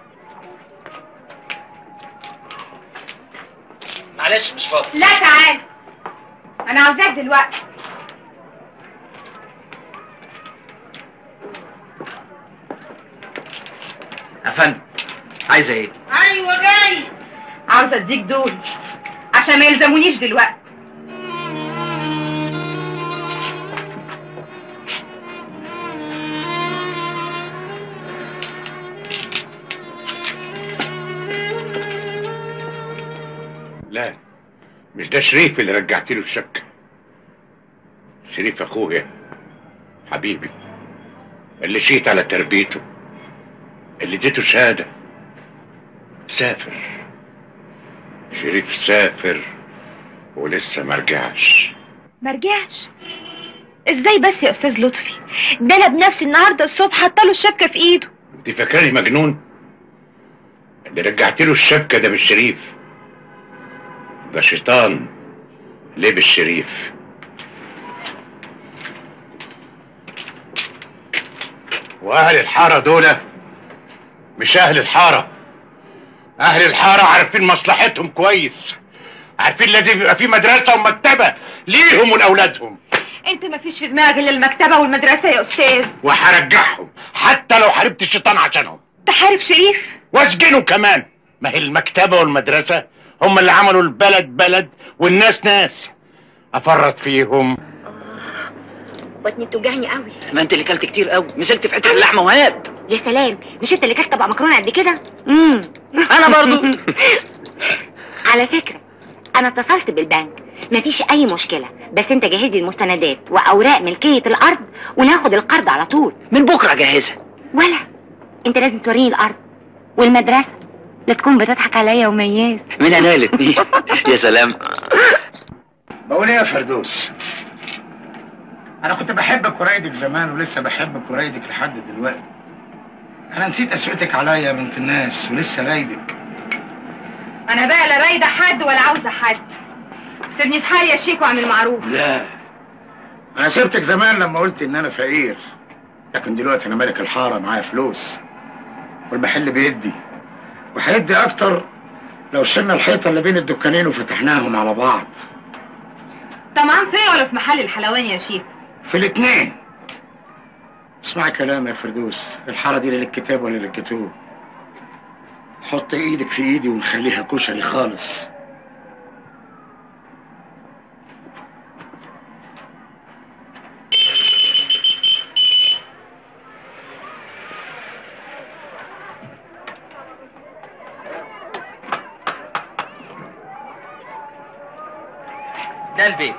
معلش مش فاضي لا تعال انا عاوزاك دلوقتي يا فندم عايزه ايه؟ ايوه جاي عاوزه اديك دول عشان ما يلزمونيش دلوقتي لا مش ده شريف اللي رجعت له الشك شريف اخويا حبيبي اللي شيت على تربيته اللي اديته شهاده سافر شريف سافر ولسه ما رجعش ما رجعش ازاي بس يا استاذ لطفي ده انا بنفسي النهارده الصبح حاطه له الشبكه في ايده انت فاكرني مجنون اللي رجعت له الشبكه ده مش شريف ده شيطان لبس شريف واهل الحاره دول مش اهل الحاره اهل الحاره عارفين مصلحتهم كويس عارفين لازم يبقى في مدرسه ومكتبه ليهم ولاولادهم انت ما فيش في دماغك الا المكتبه والمدرسه يا استاذ وهرجعهم حتى لو حاربت الشيطان عشانهم تحارب شريف واسجنه كمان ما هي المكتبه والمدرسه هم اللي عملوا البلد بلد والناس ناس افرط فيهم بطني بتوجعني قوي ما انت اللي كلت كتير قوي مسكت في حته اللحمه وهات يا سلام مش انت اللي كلت طبق مكرونه قد كده امم انا برضو على فكره انا اتصلت بالبنك مفيش اي مشكله بس انت جهز لي المستندات واوراق ملكيه الارض وناخد القرض على طول من بكره جاهزه ولا انت لازم توريني الارض والمدرسه لا تكون بتضحك عليا ومياس من انا الاتنين يا سلام بقول ايه يا فردوس انا كنت بحبك ورايدك زمان ولسه بحبك ورايدك لحد دلوقتي انا نسيت قسوتك عليا يا بنت الناس ولسه رايدك انا بقى لا رايده حد ولا عاوزه حد سيبني في حالي يا شيكو اعمل معروف لا انا سبتك زمان لما قلت ان انا فقير لكن دلوقتي انا ملك الحاره معايا فلوس والمحل بيدي وهيدي اكتر لو شلنا الحيطه اللي بين الدكانين وفتحناهم على بعض طمعان فيا ولا في محل الحلواني يا شيكو في الاتنين اسمعي كلام يا فردوس الحاره دي لا للكتاب ولا للكتاب حط ايدك في ايدي ونخليها كشري خالص ده البيت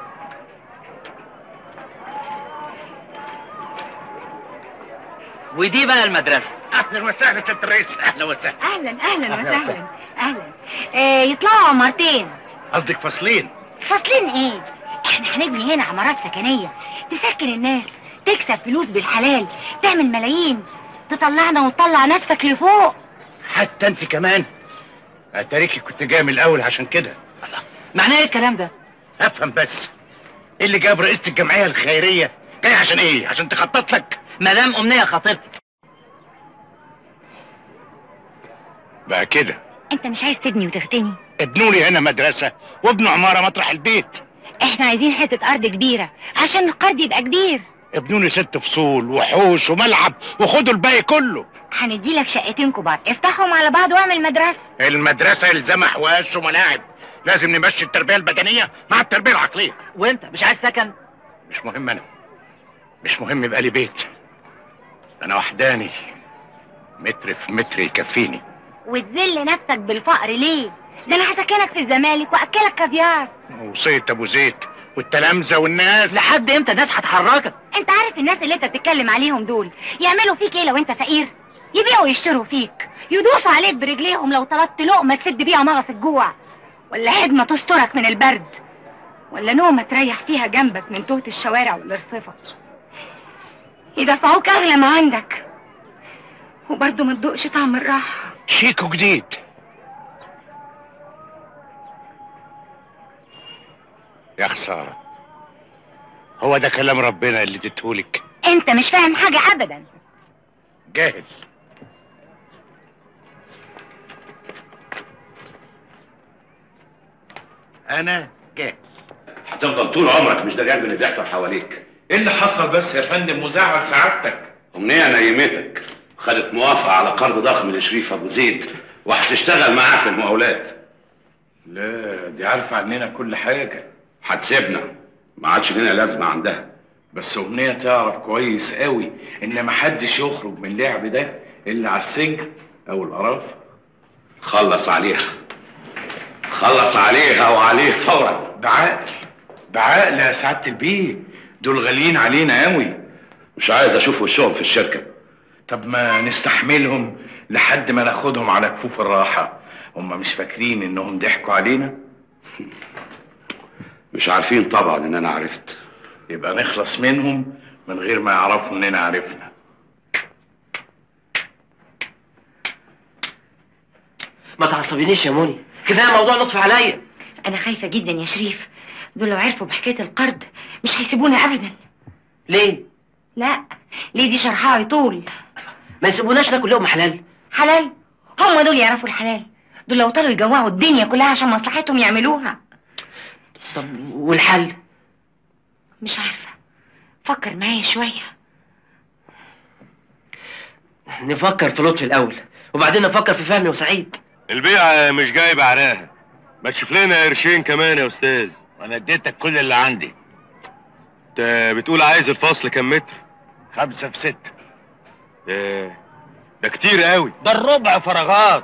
ودي بقى المدرسه اهلا وسهلا ست الرئيس اهلا وسهلا اهلا اهلا أهلا وسهلا وسهلا. اهلا آه يطلعوا عمارتين قصدك فاصلين فاصلين ايه احنا هنبني هنا عمارات سكنيه تسكن الناس تكسب فلوس بالحلال تعمل ملايين تطلعنا وتطلع نفسك لفوق حتى انت كمان اتاريكي كنت جاي من الاول عشان كده معناه ايه الكلام ده افهم بس ايه اللي جاب رئيسة الجمعية الخيرية جاي عشان ايه عشان تخطط لك مدام امنيه خطيبتي بقى كده انت مش عايز تبني وتغتني ابنوا لي هنا مدرسة وابنوا عمارة مطرح البيت احنا عايزين حته ارض كبيره عشان القرض يبقى كبير ابنوا لي ست فصول وحوش وملعب وخدوا الباقي كله هندي لك شقتين كبار افتحهم على بعض واعمل مدرسه المدرسة يلزمها حواش وملاعب لازم نمشي التربية البدنية مع التربية العقلية وانت مش عايز سكن مش مهم انا مش مهم يبقى لي بيت انا وحداني متر في متر يكفيني وتذل نفسك بالفقر ليه ده انا هسكنك في الزمالك واكلك كافيار وصيت ابو زيت والتلامذه والناس لحد امتى ناس هتحركك انت عارف الناس اللي انت بتتكلم عليهم دول يعملوا فيك ايه لو انت فقير يبيعوا ويشتروا فيك يدوسوا عليك برجليهم لو طلبت لقمه تسد بيها مغص الجوع ولا خدمه تسترك من البرد ولا نومه تريح فيها جنبك من توهه الشوارع والارصفه يدفعوك اغلى ما عندك وبرضه ما تدوقش طعم الراحه شيكو جديد يا خساره هو ده كلام ربنا اللي اديتهولك انت مش فاهم حاجه ابدا جاهل انا جاهل هتفضل طول عمرك مش دريان باللي بيحصل حواليك ايه اللي حصل بس يا فندم مزعل سعادتك أمنية نيمتك خدت موافقة على قرض ضخم لشريف أبو زيد وهتشتغل معاه في المقاولات لا دي عارفه عننا كل حاجه هتسيبنا ما عادش لنا لازمة عندها بس أمنية تعرف كويس قوي إن محدش يخرج من اللعب ده إلا على السجن أو القرف خلص عليها خلص عليها وعليه فورا بعقل بعقل يا سعادة البيه دول غاليين علينا قوي مش عايز أشوف وشهم في الشركة طب ما نستحملهم لحد ما ناخدهم على كفوف الراحة هم مش فاكرين إنهم ضحكوا علينا مش عارفين طبعا إن أنا عرفت يبقى نخلص منهم من غير ما يعرفوا إننا عرفنا ما تعصبينيش يا موني كفايه موضوع لطفي عليا انا خايفه جدا يا شريف دول لو عرفوا بحكايه القرض مش هيسيبونا ابدا ليه لا ليه دي شرحها يطول ما يسيبوناش ناكل لقمه حلال حلال هم دول يعرفوا الحلال دول لو طلعوا يجوعوا الدنيا كلها عشان مصلحتهم يعملوها طب والحل مش عارفه فكر معايا شويه نفكر في لطفي الاول وبعدين نفكر في فهمي وسعيد البيعة مش جايبة عراها ما تشوف لنا قرشين كمان يا استاذ وانا اديتك كل اللي عندي انت بتقول عايز الفصل كام متر خمسة في ستة ده ده كتير قوي ده الربع فراغات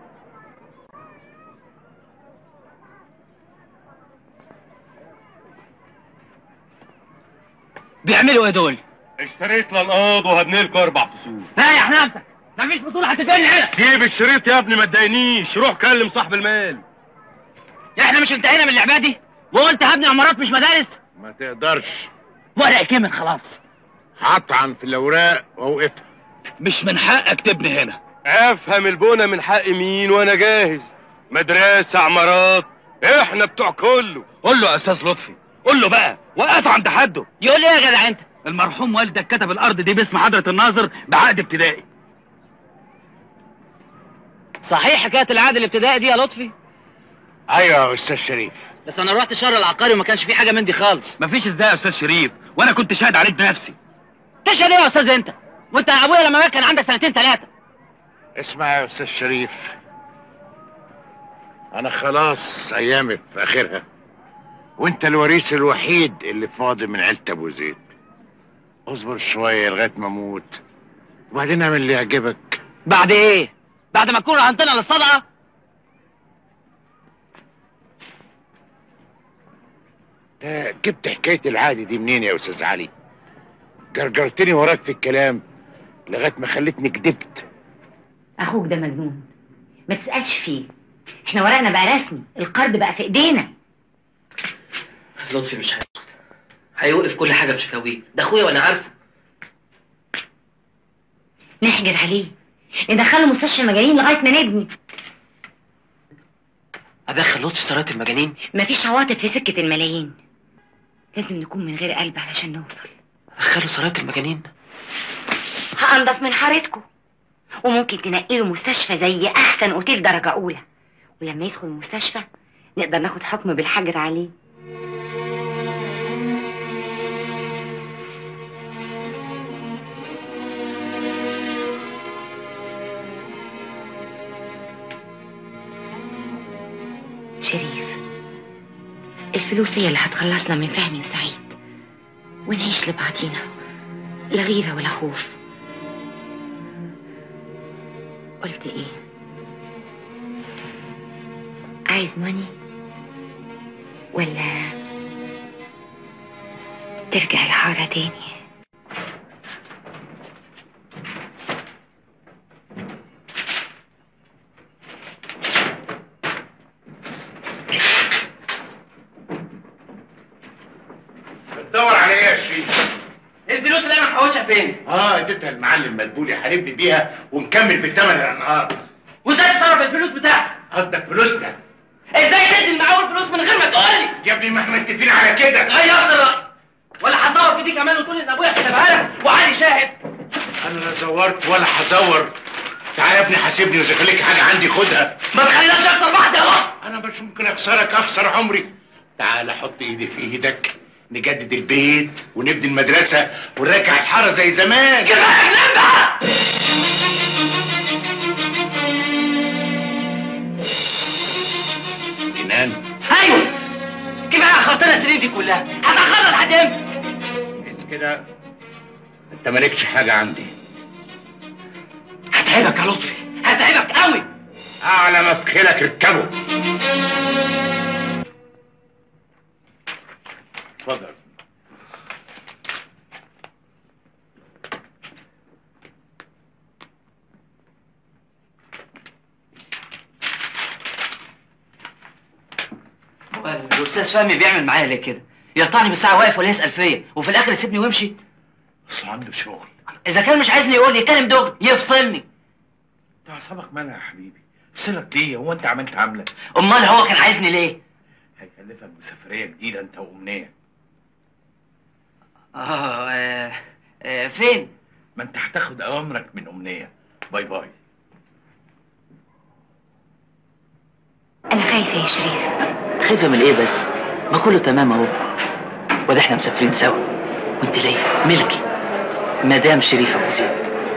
بيعملوا ايه دول؟ اشتريت للقاض وهبني لكم اربع فصول ريح نفسك مفيش بطولة هتتبني هنا سيب الشريط يا ابني ما تضايقنيش روح كلم صاحب المال احنا مش انتهينا من اللعبة دي وقلت هبني عمارات مش مدارس ما تقدرش ورق كمل خلاص هطعن في الاوراق واوقفها مش من حقك تبني هنا افهم البونة من حق مين وانا جاهز مدرسة عمارات احنا بتوع كله قول له يا استاذ لطفي قول له بقى وقف عند حده يقول لي ايه يا جدع انت المرحوم والدك كتب الارض دي باسم حضرة الناظر بعقد ابتدائي صحيح حكايه العقد الابتدائي دي يا لطفي ايوه يا استاذ شريف بس انا رحت شهر العقاري وما كانش في حاجه من دي خالص مفيش ازاي يا استاذ شريف وانا كنت شاهد عليك بنفسي تشهد ايه يا استاذ انت وانت يا ابويا لما مات كان عندك سنتين ثلاثه اسمع يا استاذ شريف انا خلاص ايامي في اخرها وانت الوريث الوحيد اللي فاضي من عيلة ابو زيد اصبر شوية لغاية ما اموت وبعدين اعمل اللي يعجبك بعد ايه بعد ما تكون رهنتنا للصدقه آه، جبت حكاية العادي دي منين يا استاذ علي جرجرتني وراك في الكلام لغاية ما خلتني كدبت اخوك ده مجنون ما تسالش فيه احنا ورقنا بقى رسمي القرض بقى في ايدينا لطفي مش هيسكت هيوقف كل حاجه بشكاويه ده اخويا وانا عارفه نحجر عليه ندخله مستشفى المجانين لغايه ما نبني ادخل لطفي سرايه المجانين مفيش عواطف في سكه الملايين لازم نكون من غير قلب علشان نوصل ادخله سرايه المجانين هانضف من حارتكم وممكن تنقله مستشفى زي احسن اوتيل درجه اولى ولما يدخل المستشفى نقدر ناخد حكم بالحجر عليه شريف الفلوس هي اللي هتخلصنا من فهمي وسعيد ونعيش لبعضينا لا غيرة ولا خوف قلت ايه عايز ماني ولا ترجع الحارة تاني بتدور على ايه يا شريف؟ الفلوس اللي انا محوشها فين؟ اه اديتها المعلم مدبولي هنبني بيها ونكمل بالثمن الانهار وازاي تصرف الفلوس بتاعتي؟ قصدك فلوسنا ازاي تدي المعاول فلوس من غير ما تقول لي؟ يا ابني ما احنا متفقين على كده غيرت الرأي ولا هصور في دي كمان وتقول لي ان ابويا كتبها لك وعلي شاهد انا لا زورت ولا هزور تعالى يا ابني حاسبني واذا كان ليك حاجه عندي خدها ما تخليناش نخسر بعض يا رب انا مش ممكن اخسرك اخسر عمري تعالى حط ايدي في ايدك نجدد البيت ونبني المدرسه ونرجع الحاره زي زمان كفايه كلام بقى جنان ايوه كفايه اخرتنا السنين دي كلها هتاخرنا لحد امتى؟ بس كده انت مالكش حاجه عندي هتعبك يا لطفي هتعبك قوي اعلى ما في خيلك اركبه اتفضل هو الاستاذ فهمي بيعمل معايا ليه كده يقطعني بالساعه واقف ولا يسال فيا وفي الاخر يسيبني ويمشي اصل عنده شغل اذا كان مش عايزني يقول لي يتكلم دغري يفصلني انت اعصابك مالها يا حبيبي افصلك ليه هو انت عملت عامله امال هو كان عايزني ليه هيكلفك بسفريه جديده انت وامنيه اه, آه, آه فين ما انت هتاخد اوامرك من امنيه باي باي انا خايفة يا شريف خايفه من ايه بس ما كله تمام اهو وده احنا مسافرين سوا وانت ليا ملكي مدام شريف ابو زيد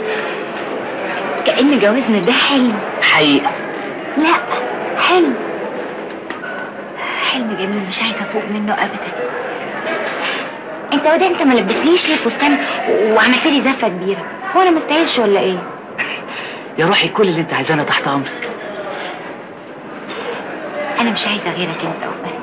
كأن جوازنا ده حلم حقيقه لا حلم حلم جميل مش عايزة افوق منه ابدا انت وده انت ما لبسنيش ليه فستان و- وعملت لي زفة كبيرة هو انا مستاهلش ولا ايه يا روحي كل اللي انت عايزاه انا تحت امرك انا مش عايزة غيرك انت وبس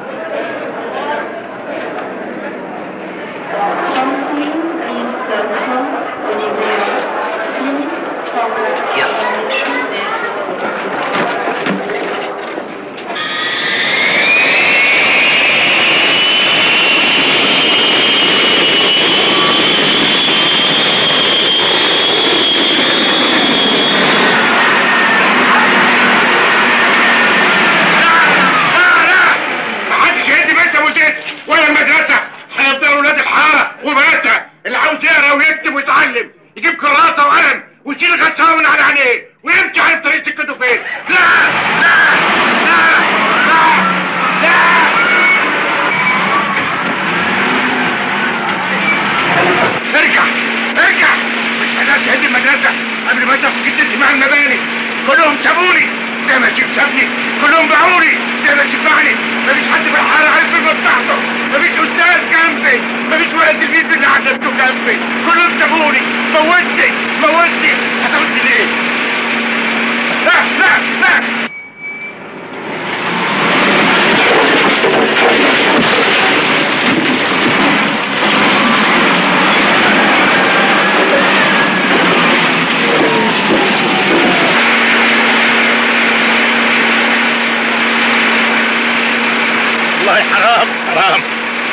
ما حدش يهد بيت ابو زيد ولا المدرسه هيفضلوا ولاد الحاره وبناتها اللي عاوز يقرا ويكتب ويتعلم يجيب كراسه وقلم ويشيل غطاوه من على عينيه ويمشي على طريق سكته فين لا لا لا لا لا ارجع ارجع مش هنقدر تهد المدرسه قبل ما تاخد جدتي مع المباني كلهم سابوني زي ما شيب سابني كلهم باعوني زي ما شيب باعني مفيش حد في الحاره عارف بمصلحته مفيش استاذ جنبي مفيش ولد الجيد اللي عدلته جنبي كلهم سابوني موتني موتني هتموتني ليه؟ لا لا لا والله حرام حرام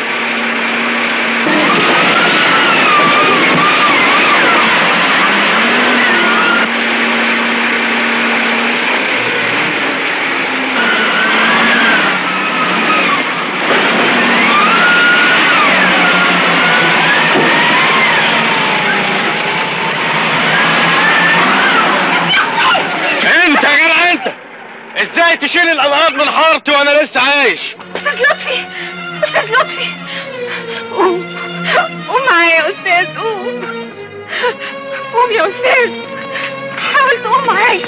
انت يا جدع انت ازاي تشيل الانهار من حارتي وانا لسه عايش استاذ لطفي استاذ لطفي قوم قوم معايا يا استاذ قوم قوم يا استاذ حاول تقوم معايا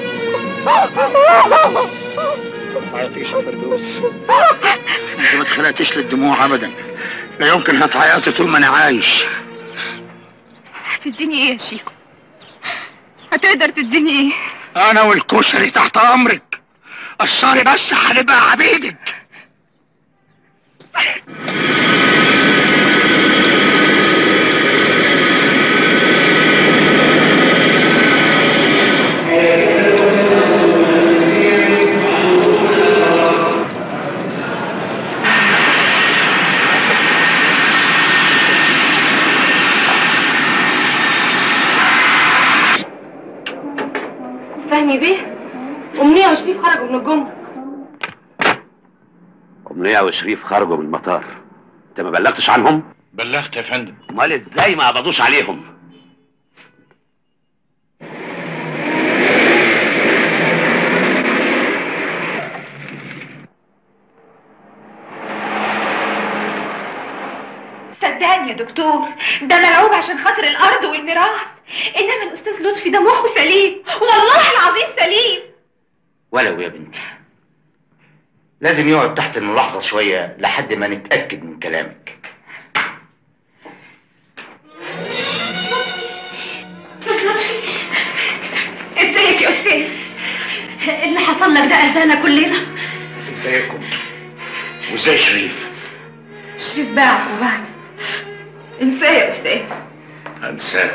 ما تعيطيش يا فردوس انت ما تخلقش تعيطيش للدموع ابدا لا يمكن هتعيطي طول ما انا عايش هتديني ايه يا شيكو هتقدر تديني ايه انا والكشري تحت امرك قشري بس هنبقى عبيدك فهمي بيه أمنية وشريف خرجوا من الجمرك أمنية وشريف خرجوا من المطار انت ما بلغتش عنهم؟ بلغت يا فندم امال ازاي ما قبضوش عليهم؟ صدقني يا دكتور ده ملعوب عشان خاطر الارض والميراث انما الاستاذ لطفي ده مخه سليم والله العظيم سليم ولو يا بنتي لازم يقعد تحت الملاحظة شوية لحد ما نتأكد من كلامك استاذ لطفي ازيك يا استاذ اللي حصل لك ده اذانا كلنا ازيكم وازاي شريف شريف باعك وبعد انساه يا استاذ انساه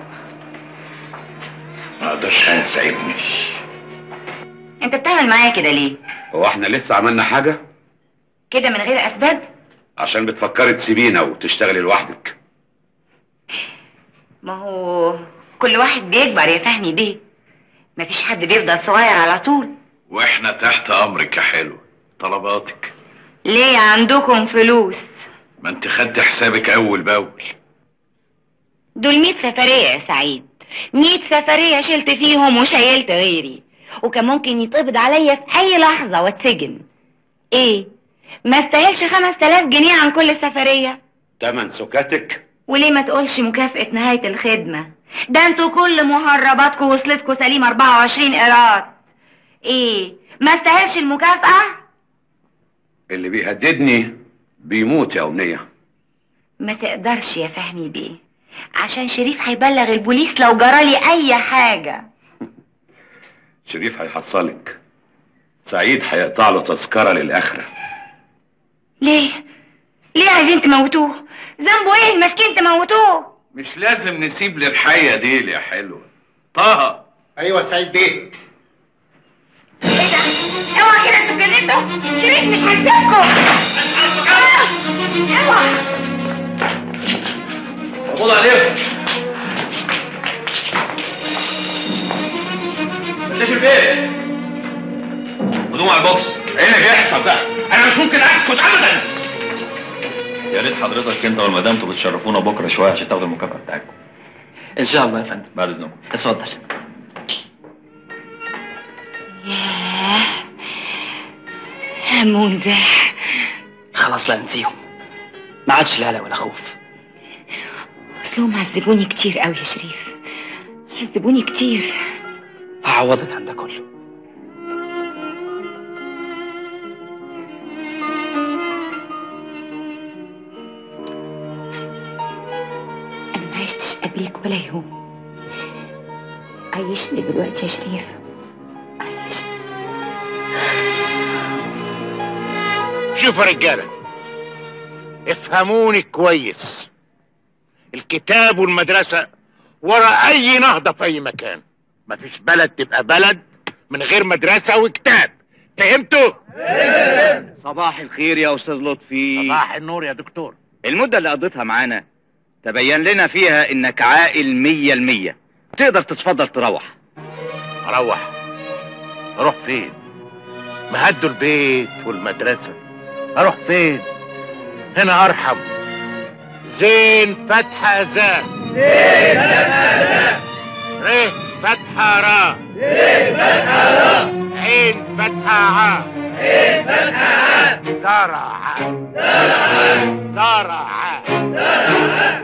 ما اقدرش انسى ابني انت بتعمل معايا كده ليه هو احنا لسه عملنا حاجة؟ كده من غير اسباب عشان بتفكري تسيبينا وتشتغلي لوحدك ما هو كل واحد بيكبر يا فهمي بيه مفيش حد بيفضل صغير على طول واحنا تحت امرك يا حلو طلباتك ليه عندكم فلوس ما انت خدت حسابك اول باول دول 100 سفرية يا سعيد 100 سفرية شلت فيهم وشيلت غيري وكان ممكن يتقبض عليا في أي لحظة واتسجن إيه؟ ما استاهلش 5000 جنيه عن كل سفرية تمن سكاتك وليه ما تقولش مكافأة نهاية الخدمة ده انتوا كل مهرباتكم وصلتكم سليم 24 قيراط ايه ما استاهلش المكافأة اللي بيهددني بيموت يا أمنية ما تقدرش يا فهمي بيه عشان شريف هيبلغ البوليس لو جرالي اي حاجة شريف هيحصلك سعيد هيقطع له تذكرة للآخرة ليه ليه عايزين تموتوه ذنبه ايه المسكين تموتوه مش لازم نسيب للحية دي يا حلوة طه ايوه سعيد بيه اوعى كده انتوا اتجننتوا شريف مش هيسيبكم اوعى قبض عليهم فتش البيت خدوهم على البوكس ايه اللي بيحصل ده؟ انا مش ممكن اسكت ابدا يا ريت حضرتك انت والمدام تبقوا تشرفونا بكره شويه عشان تاخدوا المكافاه بتاعتكم ان شاء الله يا فندم بعد اذنكم اتفضل ياه منزح خلاص بقى نسيهم ما عادش لا لا ولا خوف اصلهم عذبوني كتير قوي يا شريف عذبوني كتير هعوضك عن ده كله انا ما عشتش قبليك ولا يوم عيشني دلوقتي يا شريف شوفوا يا رجاله افهموني كويس الكتاب والمدرسه ورا اي نهضه في اي مكان مفيش بلد تبقى بلد من غير مدرسه وكتاب فهمتوا صباح الخير يا استاذ لطفي صباح النور يا دكتور المدة اللي قضيتها معانا تبين لنا فيها انك عاقل مية المية تقدر تتفضل تروح اروح اروح فين ما هدوا البيت والمدرسه اروح فين هنا ارحم زين فتحة زا زين فتحة ر فتحة را زين فتحة را عين فتحة ع عين فتحة ع زرع زرع زرع زرع